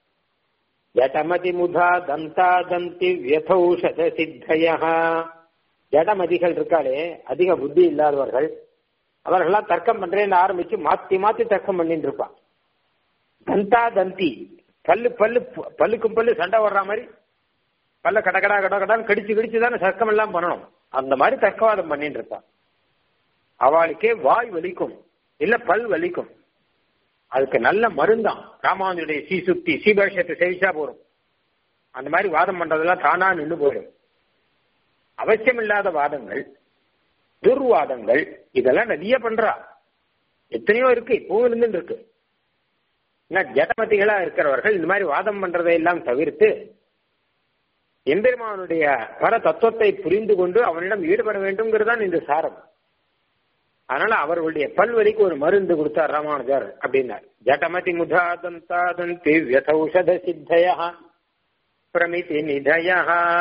ஜடமதி முதா தந்தா தந்தி வியதௌஷத சித்தய ஜடமதிகள் இருக்காளே அதிக புத்தி இல்லாதவர்கள் அவர்கள்லாம் தர்க்கம் பண்றேன்னு ஆரம்பிச்சு மாத்தி மாத்தி தர்க்கம் பண்ணிட்டு இருப்பான் தந்தா தந்தி பல்லு பல்லு பல்லுக்கும் பல்லு சண்டை வர்ற மாதிரி பல்ல கடகடா கடகடான்னு கடிச்சு கடிச்சு தானே தர்க்கம் எல்லாம் பண்ணணும் அந்த மாதிரி தர்க்கவாதம் பண்ணிட்டு இருப்பான் அவளுக்கே வாய் வலிக்கும் இல்ல பல் வலிக்கும் அதுக்கு நல்ல மருந்தான் ராமானுடைய சீசுக்தி சீபாஷத்தை செவிச்சா போறோம் அந்த மாதிரி வாதம் பண்றதெல்லாம் தானா நின்று போயிடும் அவசியம் இல்லாத வாதங்கள் துர்வாதங்கள் இதெல்லாம் நிறைய பண்றா எத்தனையோ இருக்கு இப்பவும் இருந்துட்டு இருக்கு ஏன்னா ஜடமதிகளா இருக்கிறவர்கள் இந்த மாதிரி வாதம் பண்றதை எல்லாம் தவிர்த்து எம்பெருமானுடைய பர தத்துவத்தை புரிந்து கொண்டு அவனிடம் ஈடுபட வேண்டும்ங்கிறதான் இந்த சாரம் அதனால அவர்களுடைய பல்வலிக்கு ஒரு மருந்து கொடுத்தார் ராமானுஜர் அப்படின்னார் ஜடமதி முதாதந்தாதந்தி வியதௌஷத சித்தய பிரமிதி நிதய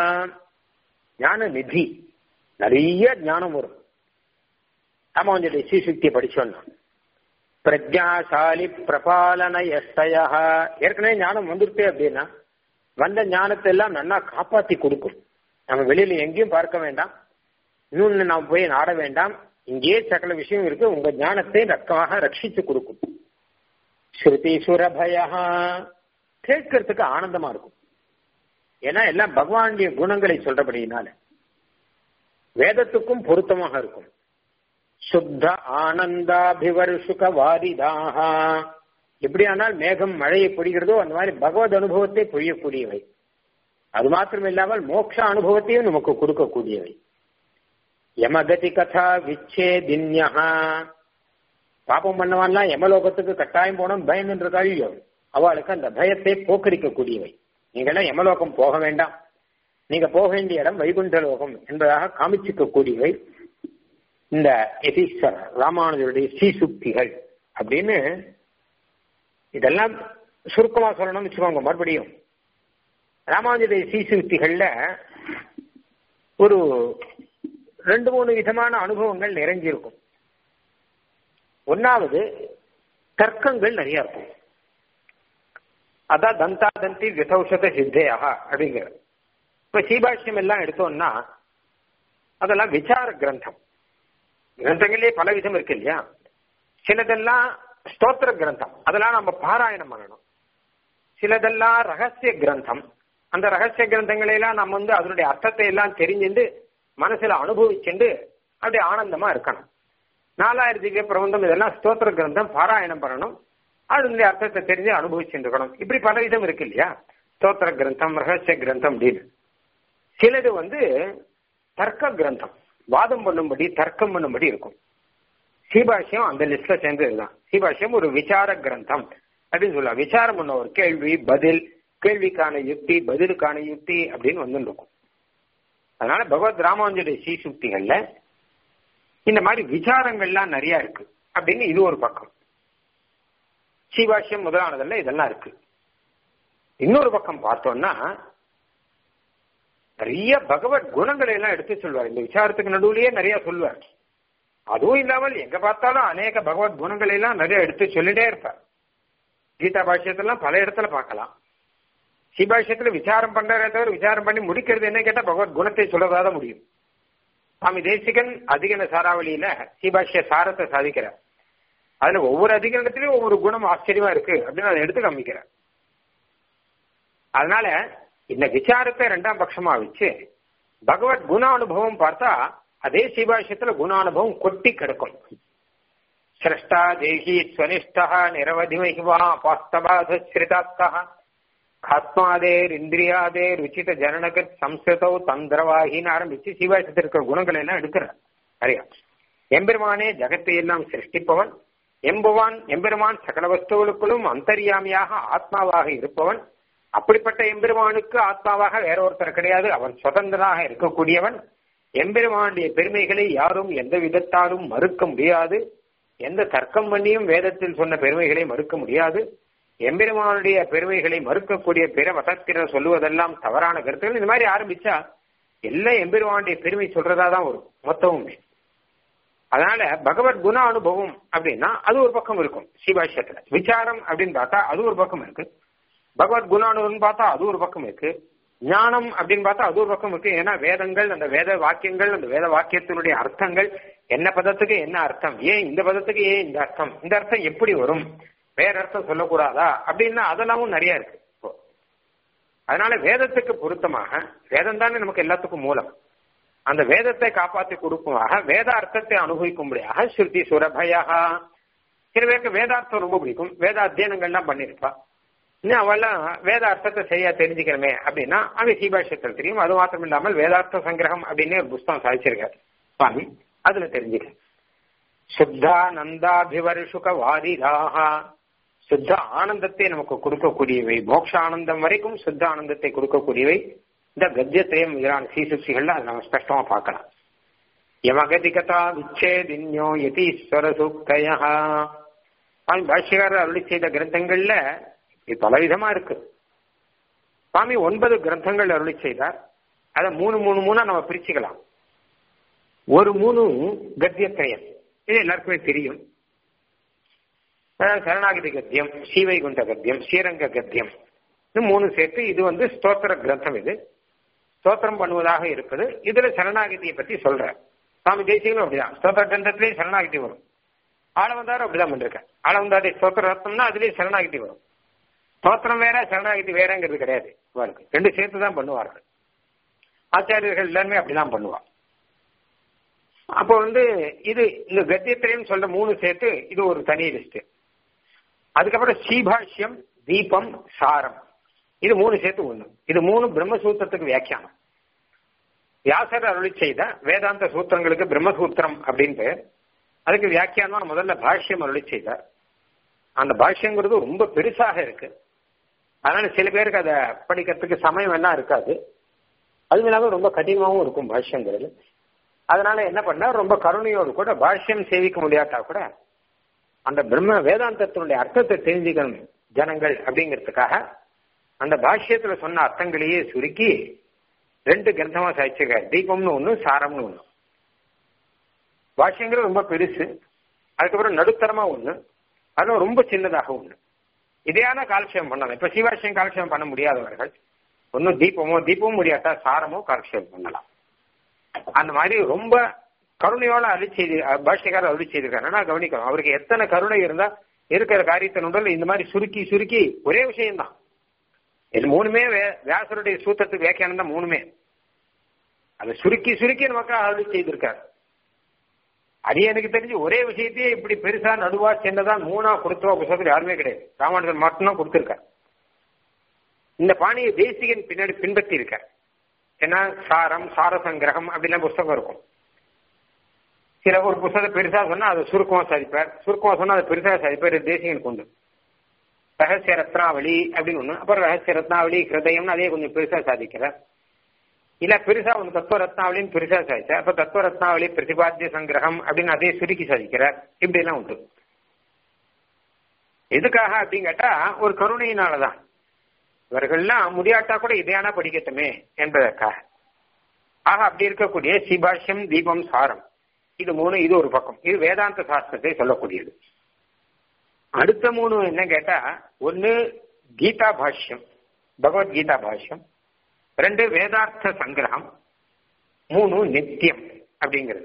ஞான நிதி நிறைய ஞானம் வரும் ராமானுஜருடைய சீசுக்தியை படிச்சோம்னா பிரஜாசாலி பிரபாலன எஸ்தய ஏற்கனவே ஞானம் வந்துருச்சு அப்படின்னா வந்த ஞானத்தை எல்லாம் நல்லா காப்பாத்தி கொடுக்கும் நம்ம வெளியில எங்கேயும் பார்க்க வேண்டாம் இன்னொன்னு நாம் போய் நாட வேண்டாம் இங்கேயே சகல விஷயம் இருக்கு உங்க ஞானத்தை ரக்கமாக ரட்சித்து கொடுக்கும் ஸ்ருதி சுரபயா கேட்கறதுக்கு ஆனந்தமா இருக்கும் ஏன்னா எல்லாம் பகவானுடைய குணங்களை சொல்றபடியினால வேதத்துக்கும் பொருத்தமாக இருக்கும் சுத்த ஆனந்தாபிவருஷுக வாரிதாக எப்படியானால் மேகம் மழையை பொழிகிறதோ அந்த மாதிரி பகவத் அனுபவத்தை பொழியக்கூடியவை அது மாத்திரம் இல்லாமல் மோட்ச அனுபவத்தையும் நமக்கு கொடுக்கக்கூடியவை யமகதி கதா விச்சேதின்யா பாப்பம் பண்ணவான்லாம் யமலோகத்துக்கு கட்டாயம் போனோம் பயம் என்று கழியோ அவளுக்கு அந்த பயத்தை போக்கடிக்கக்கூடியவை நீங்களாம் யமலோகம் போக வேண்டாம் நீங்க போக வேண்டிய இடம் வைகுண்ட லோகம் என்பதாக காமிச்சிக்கக்கூடியவை இந்த எதீஸ்வரர் ராமானுஜருடைய ஸ்ரீசுக்திகள் அப்படின்னு இதெல்லாம் சுருக்கமா சொல்லணும்னு வச்சுக்கோங்க மறுபடியும் ராமானுஜருடைய ஸ்ரீசுக்திகள்ல ஒரு ரெண்டு மூணு விதமான அனுபவங்கள் நிறைஞ்சிருக்கும் ஒன்னாவது தர்க்கங்கள் நிறைய இருக்கும் அதான் தந்தா தந்தி விதௌஷத சித்தையாக அப்படிங்கிற இப்ப சீபாஷ்யம் எல்லாம் எடுத்தோம்னா அதெல்லாம் விசார கிரந்தம் கிரந்தங்களே பல விதம் இருக்கு இல்லையா சிலதெல்லாம் ஸ்தோத்திர கிரந்தம் அதெல்லாம் நம்ம பாராயணம் பண்ணணும் சிலதெல்லாம் ரகசிய கிரந்தம் அந்த ரகசிய கிரந்தங்களை எல்லாம் நம்ம வந்து அதனுடைய அர்த்தத்தை எல்லாம் தெரிஞ்சுண்டு மனசுல அனுபவிச்சுண்டு அப்படியே ஆனந்தமா இருக்கணும் நாலாயிரம் திவ்ய பிரபந்தம் இதெல்லாம் ஸ்தோத்திர கிரந்தம் பாராயணம் பண்ணணும் அதனுடைய அர்த்தத்தை தெரிஞ்சு அனுபவிச்சுட்டு இருக்கணும் இப்படி பல விதம் இருக்கு இல்லையா ஸ்தோத்திர கிரந்தம் ரகசிய கிரந்தம் அப்படின்னு சிலது வந்து தர்க்க கிரந்தம் வாதம் பண்ணும்படி தர்க்கம் பண்ணும்படி இருக்கும் சீபாஷ்யம் அந்த லிஸ்ட்ல சேர்ந்ததுதான் சீபாஷ்யம் ஒரு விசார கிரந்தம் அப்படின்னு சொல்லலாம் விசாரம் பண்ண ஒரு கேள்வி பதில் கேள்விக்கான யுக்தி பதிலுக்கான யுக்தி அப்படின்னு வந்து இருக்கும் அதனால பகவத் ராமானுஜருடைய சீசுக்திகள்ல இந்த மாதிரி விசாரங்கள்லாம் நிறைய இருக்கு அப்படின்னு இது ஒரு பக்கம் சீபாஷ்யம் முதலானதெல்லாம் இதெல்லாம் இருக்கு இன்னொரு பக்கம் பார்த்தோம்னா நிறைய பகவத் குணங்களை எல்லாம் எடுத்து சொல்வார் இந்த விசாரத்துக்கு நடுவுலயே நிறைய சொல்வார் அதுவும் இல்லாமல் எங்க பார்த்தாலும் அநேக பகவத் குணங்களை எல்லாம் நிறைய எடுத்து சொல்லிட்டே இருப்பார் கீதா பாஷ்யத்தெல்லாம் பல இடத்துல பார்க்கலாம் சிபாஷ்யத்துல விசாரம் பண்றதே தவிர விசாரம் பண்ணி முடிக்கிறது என்ன கேட்டா பகவத் குணத்தை சொல்லதான் முடியும் சுவாமி தேசிகன் அதிகன சாராவளியில சீபாஷ்ய சாரத்தை சாதிக்கிறார் அதுல ஒவ்வொரு அதிகரணத்திலையும் ஒவ்வொரு குணம் ஆச்சரியமா இருக்கு அப்படின்னு அதை எடுத்து காமிக்கிறார் அதனால இந்த விசாரத்தை ரெண்டாம் பட்சமா வச்சு பகவத் குண அனுபவம் பார்த்தா அதே சிவாஷ்யத்துல குணானுபவம் கொட்டி கிடக்கும் சிரஷ்டா தேகி ஸ்வனிஷ்டா நிரவதிமகிவா பாஸ்தபாதஸ்ரிதாஸ்தா ஆத்மாதேர் இந்திரியாதேர் உச்சித ஜனனகத் சம்ஸ்கிருதோ தந்திரவாகின்னு ஆரம்பிச்சு சிவாசத்தில் இருக்கிற குணங்களை எல்லாம் எடுக்கிறார் சரியா எம்பெருமானே ஜகத்தை எல்லாம் சிருஷ்டிப்பவன் எம்புவான் எம்பெருமான் சகல வஸ்துகளுக்குள்ளும் அந்தரியாமியாக ஆத்மாவாக இருப்பவன் அப்படிப்பட்ட எம்பெருமானுக்கு ஆத்மாவாக வேற ஒருத்தர் கிடையாது அவன் சுதந்திரனாக இருக்கக்கூடியவன் எம்பெருமானுடைய பெருமைகளை யாரும் எந்த விதத்தாலும் மறுக்க முடியாது எந்த தர்க்கம் பண்ணியும் வேதத்தில் சொன்ன பெருமைகளை மறுக்க முடியாது எம்பெருமானுடைய பெருமைகளை மறுக்கக்கூடிய பிற மதத்தினர் சொல்லுவதெல்லாம் தவறான கருத்துகள் இந்த மாதிரி ஆரம்பிச்சா எல்லாம் எம்பெருமானுடைய பெருமை சொல்றதா தான் வரும் மொத்தமுமே அதனால பகவத் குண அனுபவம் அப்படின்னா அது ஒரு பக்கம் இருக்கும் சிவாஷ்யத்துல விசாரம் அப்படின்னு பார்த்தா அது ஒரு பக்கம் இருக்கு பகவத் குண அனுபவம் பார்த்தா அது ஒரு பக்கம் இருக்கு ஞானம் அப்படின்னு பார்த்தா அது ஒரு பக்கம் இருக்கு ஏன்னா வேதங்கள் அந்த வேத வாக்கியங்கள் அந்த வேத வாக்கியத்தினுடைய அர்த்தங்கள் என்ன பதத்துக்கு என்ன அர்த்தம் ஏன் இந்த பதத்துக்கு ஏன் இந்த அர்த்தம் இந்த அர்த்தம் எப்படி வரும் வேற அர்த்தம் சொல்லக்கூடாதா அப்படின்னா அதெல்லாமும் நிறைய இருக்கு இப்போ அதனால வேதத்துக்கு பொருத்தமாக வேதம் தானே நமக்கு எல்லாத்துக்கும் மூலம் அந்த வேதத்தை காப்பாற்றி கொடுக்குமாக வேத அர்த்தத்தை அனுபவிக்கும்படியாக ஸ்ருதி சுரபயா சில பேருக்கு வேதார்த்தம் ரொம்ப பிடிக்கும் வேத அத்தியனங்கள்லாம் பண்ணிருப்பா இன்னும் அவெல்லாம் வேத அர்த்தத்தை சரியா தெரிஞ்சுக்கிறமே அப்படின்னா அங்க சீபாஷத்தில் தெரியும் அது மாத்திரம் இல்லாமல் வேதார்த்த சங்கிரகம் அப்படின்னு ஒரு புஸ்தகம் சாதிச்சிருக்காரு சுவாமி அதுல தெரிஞ்சுக்க சுத்தானந்தாபிவர்ஷுக வாரிதாக சுத்த ஆனந்தத்தை நமக்கு கொடுக்கக்கூடியவை மோட்ச ஆனந்தம் வரைக்கும் சுத்த ஆனந்தத்தை கொடுக்கக்கூடியவை இந்த கத்தியத்திரயம் இதான சீசுக்திகள்ல அதை நம்ம ஸ்பஷ்டமா பார்க்கலாம் யமகதிகதா விச்சேதின்யோ யதீஸ்வர சூக்தயா சுவாமி பாஷ்யகாரர் அருளி செய்த கிரந்தங்கள்ல இது பலவிதமா இருக்கு சுவாமி ஒன்பது கிரந்தங்கள் அருளி செய்தார் அதை மூணு மூணு மூணா நம்ம பிரிச்சுக்கலாம் ஒரு மூணு கத்தியத்திரயம் இது எல்லாருக்குமே தெரியும் சரணாகதி கத்தியம் ஸ்ரீவைகுண்ட கத்தியம் ஸ்ரீரங்க கத்தியம் இது மூணு சேர்த்து இது வந்து ஸ்தோத்திர கிரந்தம் இது ஸ்தோத்திரம் பண்ணுவதாக இருக்குது இதுல சரணாகதியை பத்தி சொல்ற சுவாமி தேசியங்களும் அப்படிதான் ஸ்தோத்திர கிரந்தத்திலேயே சரணாகதி வரும் ஆளவந்தாரும் அப்படிதான் பண்ணிருக்கேன் ஆளவந்தாருடைய ஸ்தோத்திர ரத்னம்னா அதுலயே சரணாகதி வரும் ஸ்தோத்திரம் வேற சரணாகதி வேறங்கிறது கிடையாது இவருக்கு ரெண்டு சேர்த்து தான் பண்ணுவார்கள் ஆச்சாரியர்கள் எல்லாருமே அப்படிதான் பண்ணுவா அப்போ வந்து இது இந்த கத்தியத்திலையும் சொல்ற மூணு சேர்த்து இது ஒரு தனி லிஸ்ட் அதுக்கப்புறம் ஸ்ரீபாஷ்யம் தீபம் சாரம் இது மூணு சேர்த்து ஒண்ணு இது மூணு பிரம்மசூத்திரத்துக்கு வியாக்கியானம் வியாசர் அருளி செய்த வேதாந்த சூத்திரங்களுக்கு பிரம்மசூத்திரம் அப்படின்ட்டு அதுக்கு வியாக்கியானம் முதல்ல பாஷ்யம் அருளி செய்தார் அந்த பாஷ்யங்கிறது ரொம்ப பெருசாக இருக்கு அதனால சில பேருக்கு அதை படிக்கிறதுக்கு சமயம் எல்லாம் இருக்காது அது இல்லாமல் ரொம்ப கடினமாகவும் இருக்கும் பாஷ்யங்கிறது அதனால என்ன பண்ண ரொம்ப கருணையோடு கூட பாஷ்யம் சேவிக்க முடியாட்டா கூட அந்த பிரம்ம வேதாந்தத்தினுடைய அர்த்தத்தை தெரிஞ்சுக்கணும் ஜனங்கள் அப்படிங்கிறதுக்காக அந்த பாஷ்யத்துல சொன்ன அர்த்தங்களையே சுருக்கி ரெண்டு கிரந்தமா சாய்ச்சிருக்காரு தீபம்னு ஒண்ணு சாரம்னு ஒண்ணு பாஷ்யங்கிறது ரொம்ப பெருசு அதுக்கப்புறம் நடுத்தரமா ஒண்ணு அதுவும் ரொம்ப சின்னதாக ஒண்ணு இதையான காலட்சேபம் பண்ணலாம் இப்ப சிவாஷ்யம் காலட்சேபம் பண்ண முடியாதவர்கள் ஒன்னும் தீபமோ தீபமும் முடியாட்டா சாரமோ காலட்சேபம் பண்ணலாம் அந்த மாதிரி ரொம்ப கருணையோட அருளி செய்தி பாஷ்யக்காரர் அருளி செய்திருக்காரு கவனிக்கணும் அவருக்கு எத்தனை கருணை இருந்தா இருக்கிற காரியத்தின் உடல் இந்த மாதிரி சுருக்கி சுருக்கி ஒரே விஷயம்தான் இது மூணுமே வே- வியாசருடைய சூத்திரத்துக்கு வியாக்கியானம் தான் மூணுமே அதை சுருக்கி சுருக்கி நமக்கு அருள் செய்திருக்கார் அது எனக்கு தெரிஞ்சு ஒரே விஷயத்தையே இப்படி பெருசா நடுவா சின்னதா மூணா கொடுத்தவா புத்தகத்தில் யாருமே கிடையாது ராமானுஜன் மட்டும்தான் கொடுத்திருக்கார் இந்த பாணியை தேசிகன் பின்னாடி பின்பற்றி இருக்கார் ஏன்னா சாரம் சாரசங்கிரகம் அப்படிலாம் புஸ்தகம் இருக்கும் சில ஒரு புஸ்தகம் பெருசா சொன்னா அதை சுருக்கமா சாதிப்பார் சுருக்கமா சொன்னா அதை பெருசா சாதிப்பார் இது தேசிகன் கொண்டு ரகசிய ரத்னாவளி அப்படின்னு ஒண்ணு அப்புறம் ரகசிய ரத்னாவளி ஹிருதயம்னு அதே கொஞ்சம் பெருசா சாதிக்கிறார் இல்ல பெருசா ஒன்று தத்துவ ரத்னாவளின்னு பெருசா சாதிச்சார் அப்ப தத்துவ ரத்னாவளி பிரதிபாத்திய சங்கிரகம் அப்படின்னு அதே சுருக்கி சாதிக்கிறார் இப்படி எல்லாம் உண்டு எதுக்காக அப்படின்னு கேட்டா ஒரு கருணையினாலதான் இவர்கள்லாம் முடியாட்டா கூட இதையானா படிக்கட்டுமே என்பதற்காக ஆக அப்படி இருக்கக்கூடிய சிபாஷ்யம் தீபம் சாரம் இது மூணு இது ஒரு பக்கம் இது வேதாந்த சாஸ்திரத்தை சொல்லக்கூடியது அடுத்த மூணு என்ன கேட்டா ஒன்னு கீதா பாஷ்யம் பகவத்கீதா பாஷ்யம் ரெண்டு வேதார்த்த சங்கிரகம் மூணு நித்தியம் அப்படிங்கிறது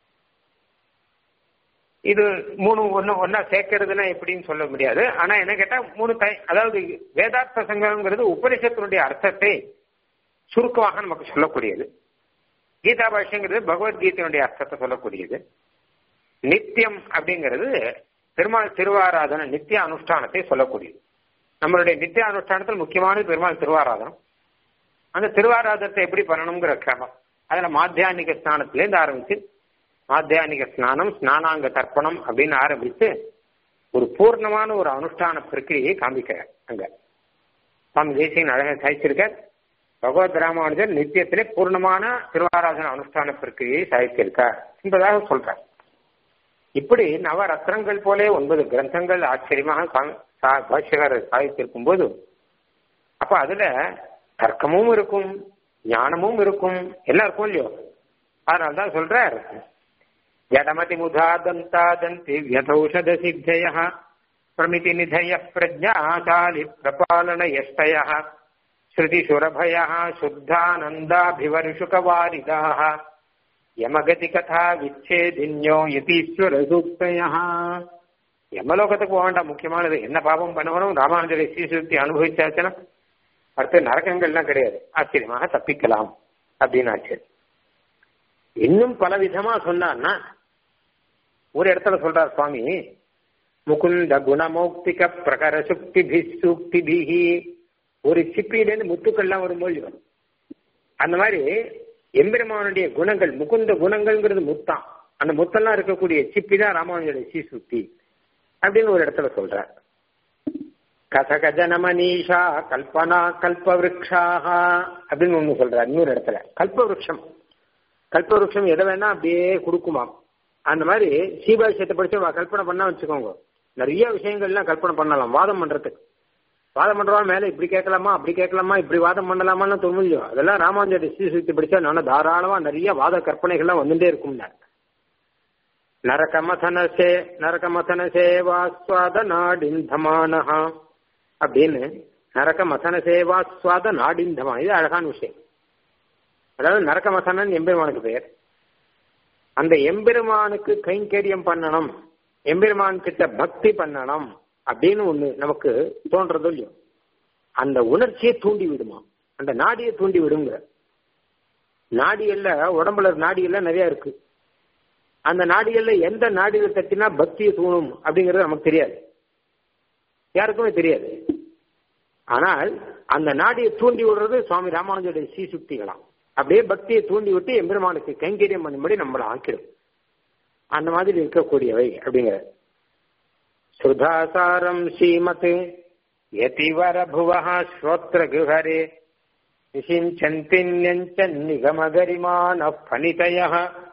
இது மூணு ஒண்ணு ஒன்னா சேர்க்கறதுன்னா எப்படின்னு சொல்ல முடியாது ஆனா என்ன கேட்டா மூணு தை அதாவது வேதார்த்த சங்கிரகங்கிறது உபனிஷத்தினுடைய அர்த்தத்தை சுருக்கமாக நமக்கு சொல்லக்கூடியது கீதா பாஷ்யங்கிறது பகவத்கீதையினுடைய அர்த்தத்தை சொல்லக்கூடியது நித்தியம் அப்படிங்கிறது பெருமாள் திருவாராதனை நித்திய அனுஷ்டானத்தை சொல்லக்கூடியது நம்மளுடைய நித்திய அனுஷ்டானத்தில் முக்கியமானது பெருமாள் திருவாராதனம் அந்த திருவாராதனத்தை எப்படி பண்ணணுங்கிற கிரமம் அதுல மாத்தியானிக ஸ்நானத்திலேருந்து ஆரம்பிச்சு மாத்தியானிக ஸ்நானம் ஸ்நானாங்க தர்ப்பணம் அப்படின்னு ஆரம்பிச்சு ஒரு பூர்ணமான ஒரு அனுஷ்டான பிரக்கிரியை காமிக்கிறார் அங்க சுவாமி தேசியன் அழகா சாதிச்சிருக்கார் பகவத் ராமானுஜர் நித்தியத்திலே பூர்ணமான திருவாராதன அனுஷ்டான பிரக்கிரியை சாதித்திருக்கார் என்பதாக சொல்றார் இப்படி நவரத்னங்கள் போலே ஒன்பது கிரந்தங்கள் ஆச்சரியமாக சா- சா- பாஷ்யகாரர் சாதித்திருக்கும் போது அப்ப அதுல தர்க்கமும் இருக்கும் ஞானமும் இருக்கும் எல்லாம் இருக்கும் இல்லையோ அதனால தான் சொல்றார் ஜடமதி முதாதந்தாதந்தி வியதௌஷத சித்தய பிரமிதி நிதய பிரஜாசாலி பிரபாலன யஷ்டய ஸ்ருதி சுரபய சுத்தானந்தாபிவர்ஷுகவாரிதா யமகதி கதா விச்சேதின்யோ யதீஸ்வர சூக்தய யமலோகத்துக்கு போக வேண்டாம் முக்கியமானது என்ன பாவம் பண்ணவனும் ராமானுஜரை ஸ்ரீசுக்தி அனுபவிச்சாச்சுன்னா அடுத்து நரகங்கள்லாம் கிடையாது ஆச்சரியமாக தப்பிக்கலாம் அப்படின்னு ஆச்சரியம் இன்னும் பல விதமா சொன்னார்னா ஒரு இடத்துல சொல்றார் சுவாமி முகுந்த குணமௌக்திக பிரகர சுக்தி சூக்திபிஹி ஒரு சிப்பியிலேருந்து முத்துக்கள்லாம் வரும்போது அந்த மாதிரி எம்பெருமானுடைய குணங்கள் முகுந்த குணங்கள்ங்கிறது முத்தான் அந்த முத்தெல்லாம் இருக்கக்கூடிய சிப்பி தான் ராமானுஜருடைய சீசுக்தி அப்படின்னு ஒரு இடத்துல சொல்றார் கசகஜன மனிஷா கல்பனா கல்பவிருக்ஷாக அப்படின்னு ஒண்ணு சொல்றார் இன்னொரு இடத்துல கல்பவிருஷம் கல்பவிருஷம் எதை வேணா அப்படியே கொடுக்குமாம் அந்த மாதிரி சீபாஷியத்தை படிச்சு வா- கல்பனை பண்ணா வச்சுக்கோங்க நிறைய விஷயங்கள்லாம் கல்பனை பண்ணலாம் வாதம் பண்றதுக்கு வாதம் பண்றவா மேல இப்படி கேட்கலாமா அப்படி கேட்கலாமா இப்படி வாதம் பண்ணலாமான்னு தோணுலையோ அதெல்லாம் ராமானுஜர் ஸ்ரீசுக்தி படிச்சா நானும் தாராளமா நிறைய வாத கற்பனைகள்லாம் வந்துட்டே இருக்கும்ல நரகமதனசே நரகமதன சேவாஸ்வாத நாடிந்தமானஹா அப்படின்னு நரக மதன சேவாஸ்வாத நாடிந்தமா இது அழகான விஷயம் அதாவது நரக மதனன் எம்பெருமானுக்கு பெயர் அந்த எம்பெருமானுக்கு கைங்கரியம் பண்ணணும் எம்பெருமான் கிட்ட பக்தி பண்ணணும் அப்படின்னு ஒண்ணு நமக்கு தோன்றது இல்லையோ அந்த உணர்ச்சியை தூண்டி விடுமா அந்த நாடியை தூண்டி விடுங்க நாடியல்ல உடம்புல நாடியெல்லாம் நிறைய இருக்கு அந்த நாடிகள்ல எந்த நாடிகள் தட்டினா பக்தியை தூணும் அப்படிங்கிறது நமக்கு தெரியாது யாருக்குமே தெரியாது ஆனால் அந்த நாடியை தூண்டி விடுறது சுவாமி ராமானுஜருடைய சீசுக்திகளாம் அப்படியே பக்தியை தூண்டி விட்டு எம்பெருமானுக்கு கைங்கரியம் பண்ணும்படி நம்மளை ஆக்கிடும் அந்த மாதிரி இருக்கக்கூடியவை அப்படிங்கிற சுதாசாரம் ஸ்ரீமத் யதிவர புவஹ ஸ்ரோத்ர குஹரே நிஷிஞ்சந்தின்யஞ்ச நிகமகரிமான பணிதயः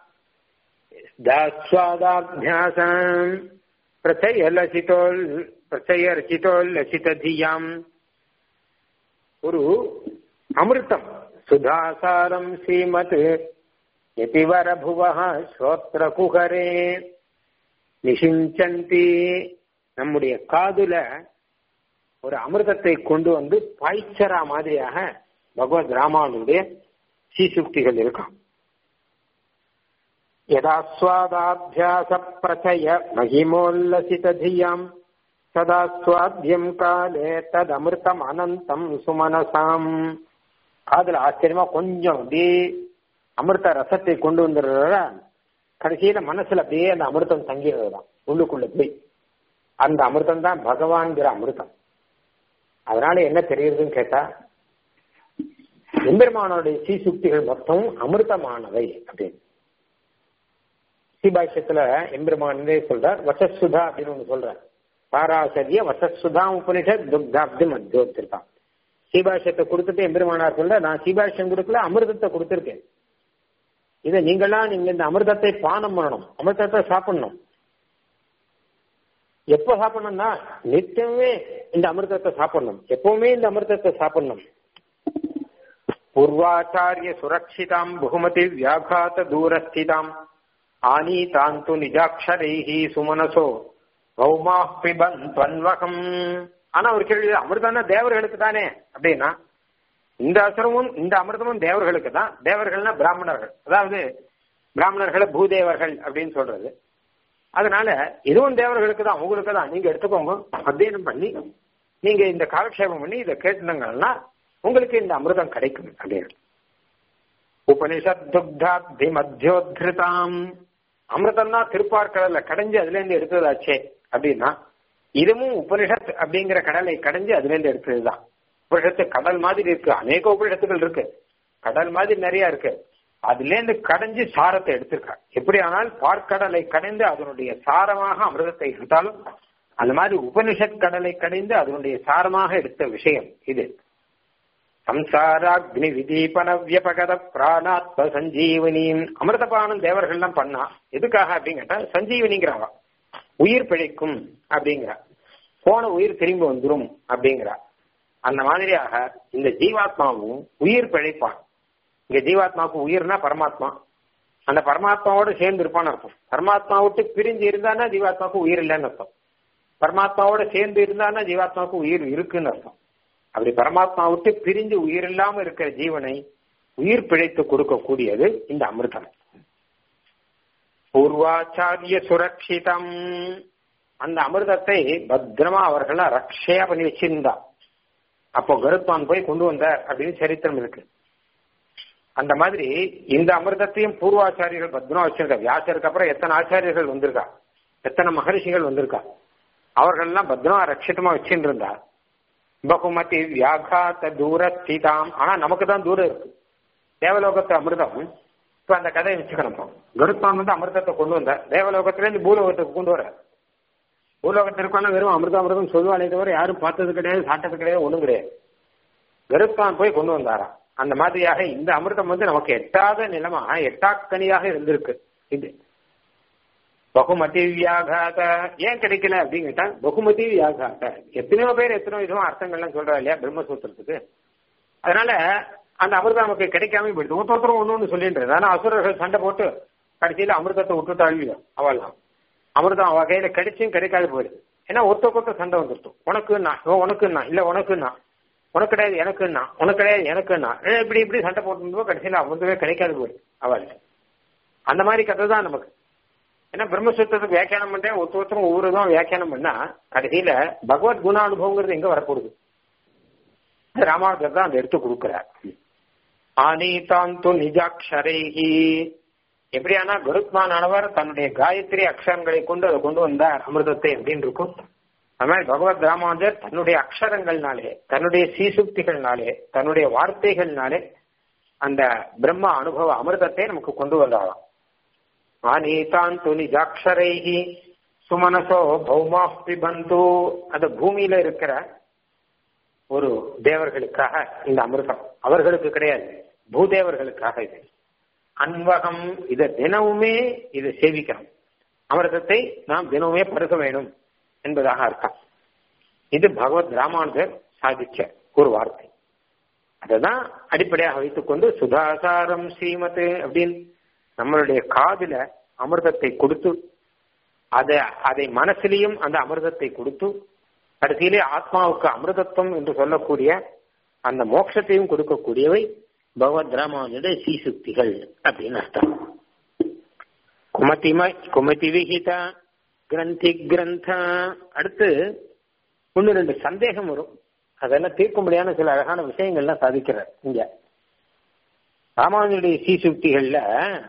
दास्वादाभ्यासम् प्रचयलसितोल् प्रचयर्चितोल्लसितधियाम् ஒரு அமிர்தம் சுதாசாரம் ஸ்ரீமத் யதிவர புவஹ ஸ்ரோத்ர குஹரே நிஷிஞ்சந்தி நம்முடைய காதுல ஒரு அமிர்தத்தை கொண்டு வந்து பாய்ச்சரா மாதிரியாக பகவத் ராமானுடைய சீசுக்திகள் இருக்கான் யதாஸ்வாதாபியாச பிரச்சய மகிமோல்லசித தியாம் சதா சுவாத்தியம் காலே ததமிருத்தம் அனந்தம் சுமனசாம் காதுல ஆச்சரியமா கொஞ்சம் அப்படியே அமிர்த ரசத்தை கொண்டு வந்துடுறத கடைசியில மனசுல அப்படியே அந்த அமிர்தம் தங்கிடுறதுதான் உள்ளுக்குள்ள போய் அந்த அமிர்தம் தான் பகவான்கிற அமிர்தம் அதனால என்ன தெரியுதுன்னு கேட்டா எம்பெருமானோடைய சீசுக்திகள் மொத்தம் அமிர்தமானவை அப்படின்னு ஸ்ரீபாஷ்யத்துல எம்பெருமானே சொல்றார் வசசுதா அப்படின்னு ஒண்ணு சொல்றார் பாராசரிய வசசுதா உபனிஷத் துக்தாப்தி மத்தியோத்திருக்கான் சீபாஷ்யத்தை கொடுத்துட்டு எம்பெருமானார் சொல்ற நான் சீபாஷ்யம் கொடுக்கல அமிர்தத்தை கொடுத்திருக்கேன் இதை நீங்களாம் நீங்க இந்த அமிர்தத்தை பானம் பண்ணணும் அமிர்தத்தை சாப்பிடணும் எப்போ சாப்பிடணும்னா நித்தியமே இந்த அமிர்தத்தை சாப்பிடணும் எப்பவுமே இந்த அமிர்தத்தை சாப்பிடணும் பூர்வாச்சாரிய சுரக்ஷிதாம் புகுமதி வியாகாத தூரஸ்திதாம் ஆனீதாந்து நிஜாட்சரைஹி சுமனசோ பௌமா பிபன் பன்வகம் ஆனா ஒரு கேள்வி அமிர்தம்னா தேவர்களுக்கு தானே அப்படின்னா இந்த அசுரமும் இந்த அமிர்தமும் தேவர்களுக்கு தான் தேவர்கள்னா பிராமணர்கள் அதாவது பிராமணர்களை பூதேவர்கள் அப்படின்னு சொல்றது அதனால இதுவும் தேவர்களுக்கு தான் உங்களுக்கு தான் நீங்க எடுத்துக்கோங்க அத்தியனம் பண்ணி நீங்க இந்த காலக்ஷேபம் பண்ணி இதை கேட்டுனீங்கன்னா உங்களுக்கு இந்த அமிர்தம் கிடைக்கும் அப்படின்னு உபனிஷத் துக்தாப்தி மத்தியோத்ருதாம் அமிர்தம்னா திருப்பார்கடல்ல கடைஞ்சு அதுல இருந்து எடுத்ததாச்சே அப்படின்னா இதுவும் உபனிஷத் அப்படிங்கிற கடலை கடைஞ்சு அதுல இருந்து எடுத்ததுதான் உபனிஷத்து கடல் மாதிரி இருக்கு அநேக உபனிஷத்துகள் இருக்கு கடல் மாதிரி நிறைய இருக்கு அதுல இருந்து கடைஞ்சு சாரத்தை எடுத்திருக்கா எப்படி ஆனால் பார்க்கடலை கடைந்து அதனுடைய சாரமாக அமிர்தத்தை எடுத்தாலும் அந்த மாதிரி உபனிஷத் கடலை கடைந்து அதனுடைய சாரமாக எடுத்த விஷயம் இது சம்சாராக்னி விதீபன வியபகத பிராணாத்ம சஞ்சீவனியும் அமிர்தபானம் தேவர்கள்லாம் பண்ணா எதுக்காக அப்படின்னு கேட்டா சஞ்சீவனிங்கிறாவா உயிர் பிழைக்கும் அப்படிங்கிறா போன உயிர் திரும்பி வந்துரும் அப்படிங்கிறா அந்த மாதிரியாக இந்த ஜீவாத்மாவும் உயிர் பிழைப்பான் இங்க ஜீவாத்மாவுக்கு உயிர்னா பரமாத்மா அந்த பரமாத்மாவோட சேர்ந்து இருப்பான்னு அர்த்தம் பரமாத்மா விட்டு பிரிஞ்சு இருந்தானா ஜீவாத்மாவுக்கு உயிர் இல்லைன்னு அர்த்தம் பரமாத்மாவோட சேர்ந்து இருந்தானா ஜீவாத்மாவுக்கு உயிர் இருக்குன்னு அர்த்தம் அப்படி பரமாத்மா விட்டு பிரிஞ்சு உயிர் இல்லாம இருக்கிற ஜீவனை உயிர் பிழைத்து கொடுக்கக்கூடியது இந்த அமிர்தம் பூர்வாச்சாரிய சுரக்ஷிதம் அந்த அமிர்தத்தை பத்திரமா அவர்கள் ரக்ஷையா பண்ணி வச்சிருந்தா அப்போ கருத்மான் போய் கொண்டு வந்தார் அப்படின்னு சரித்திரம் இருக்கு அந்த மாதிரி இந்த அமிர்தத்தையும் பூர்வாச்சாரியர்கள் பத்மா வச்சிருக்கா வியாசருக்கு அப்புறம் எத்தனை ஆச்சாரியர்கள் வந்திருக்கா எத்தனை மகரிஷிகள் வந்திருக்கா அவர்கள்லாம் பத்மா ரட்சிதமா வச்சுட்டு இருந்தா பகுமதி வியாகாத்த தூரஸ்திதாம் ஆனா நமக்கு தான் தூரம் இருக்கு தேவலோகத்து அமிர்தம் இப்ப அந்த கதையை வச்சுக்கணும் கருத்மான் வந்து அமிர்தத்தை கொண்டு வந்தார் தேவலோகத்துல இருந்து பூலோகத்துக்கு கொண்டு வர பூலோகத்திற்கான வெறும் அமிர்தம் அமிர்தம் சொல்லுவானே தவிர யாரும் பார்த்தது கிடையாது சாப்பிட்டது கிடையாது ஒண்ணும் கிடையாது கருத்தான் போய் கொண்டு வந்தாராம் அந்த மாதிரியாக இந்த அமிர்தம் வந்து நமக்கு எட்டாத நிலமா எட்டாக்கனியாக இருந்திருக்கு இது பகுமதி வியாகாத ஏன் கிடைக்கல அப்படின்னு கேட்டா பகுமதி வியாகாத எத்தனையோ பேர் எத்தனையோ விதமா அர்த்தங்கள்லாம் சொல்றா இல்லையா பிரம்மசூத்திரத்துக்கு அதனால அந்த அமிர்தம் நமக்கு கிடைக்காம போயிடுது ஒருத்தரும் ஒண்ணு ஒண்ணு சொல்லின்றது ஆனா அசுரர்கள் சண்டை போட்டு கடைசியில அமிர்தத்தை விட்டு தழுவிடும் அவள்லாம் அமிர்தம் அவ கையில கிடைச்சும் கிடைக்காது போயிடுது ஏன்னா ஒருத்த கொத்த சண்டை வந்துருட்டும் உனக்குன்னா உனக்குன்னா இல்ல உனக்குன்னா உனக்கு கிடையாது எனக்குன்னா உனக்கு கிடையாது எனக்குன்னா இப்படி இப்படி சண்டை போட்டு கடைசியில அமிர்தமே கிடைக்காது போயிடுது அவளுக்கு அந்த மாதிரி கதை தான் நமக்கு ஏன்னா பிரம்மசூத்திரத்துக்கு வியாக்கியானம் பண்றேன் ஒருத்த ஒருத்தரும் ஒவ்வொரு தான் வியாக்கியானம் பண்ணா கடைசியில பகவத் குண அனுபவங்கிறது எங்க வரப்போகுது ராமானுஜர் தான் அதை எடுத்து கொடுக்கிறார் ஆனீதாந்து நிஜாட்சரைஹி எப்படியானா கருத்மானவர் தன்னுடைய காயத்ரி அக்ஷரங்களை கொண்டு அதை கொண்டு வந்தார் அமிர்தத்தை அப்படின்னு இருக்கும் அது மாதிரி பகவத் ராமானுஜர் தன்னுடைய அக்ஷரங்கள்னாலே தன்னுடைய சீசுக்திகள்னாலே தன்னுடைய வார்த்தைகள்னாலே அந்த பிரம்ம அனுபவ அமிர்தத்தை நமக்கு கொண்டு வந்தாராம் ஆனீதாந்து நிஜாட்சரைஹி சுமனசோ பௌமா பிபந்து அந்த பூமியில இருக்கிற ஒரு தேவர்களுக்காக இந்த அமிர்தம் அவர்களுக்கு கிடையாது பூதேவர்களுக்காக இது அன்வகம் இதை தினமுமே இதை சேவிக்கணும் அமிர்தத்தை நாம் தினமுமே பருக வேணும் என்பதாக அர்த்தம் இது பகவத் ராமானுஜர் சாதிச்ச ஒரு வார்த்தை அததான் அடிப்படையாக வைத்துக்கொண்டு சுதாசாரம் ஸ்ரீமத் அப்படின்னு நம்மளுடைய காதுல அமிர்தத்தை கொடுத்து அதை அதை மனசிலையும் அந்த அமிர்தத்தை கொடுத்து கடைசியிலே ஆத்மாவுக்கு அமிர்தத்துவம் என்று சொல்லக்கூடிய அந்த மோட்சத்தையும் கொடுக்கக்கூடியவை பகவத் ராமானுடைய சீசுக்திகள் அப்படின்னு அர்த்தம் குமதிம குமதி விகிதா கிரந்தி கிரந்த அடுத்து ஒன்று ரெண்டு சந்தேகம் வரும் அதெல்லாம் தீர்க்க முடியாத சில அழகான விஷயங்கள்லாம் சாதிக்கிறார் இங்க ராமானுஜனுடைய சீசுக்திகள்ல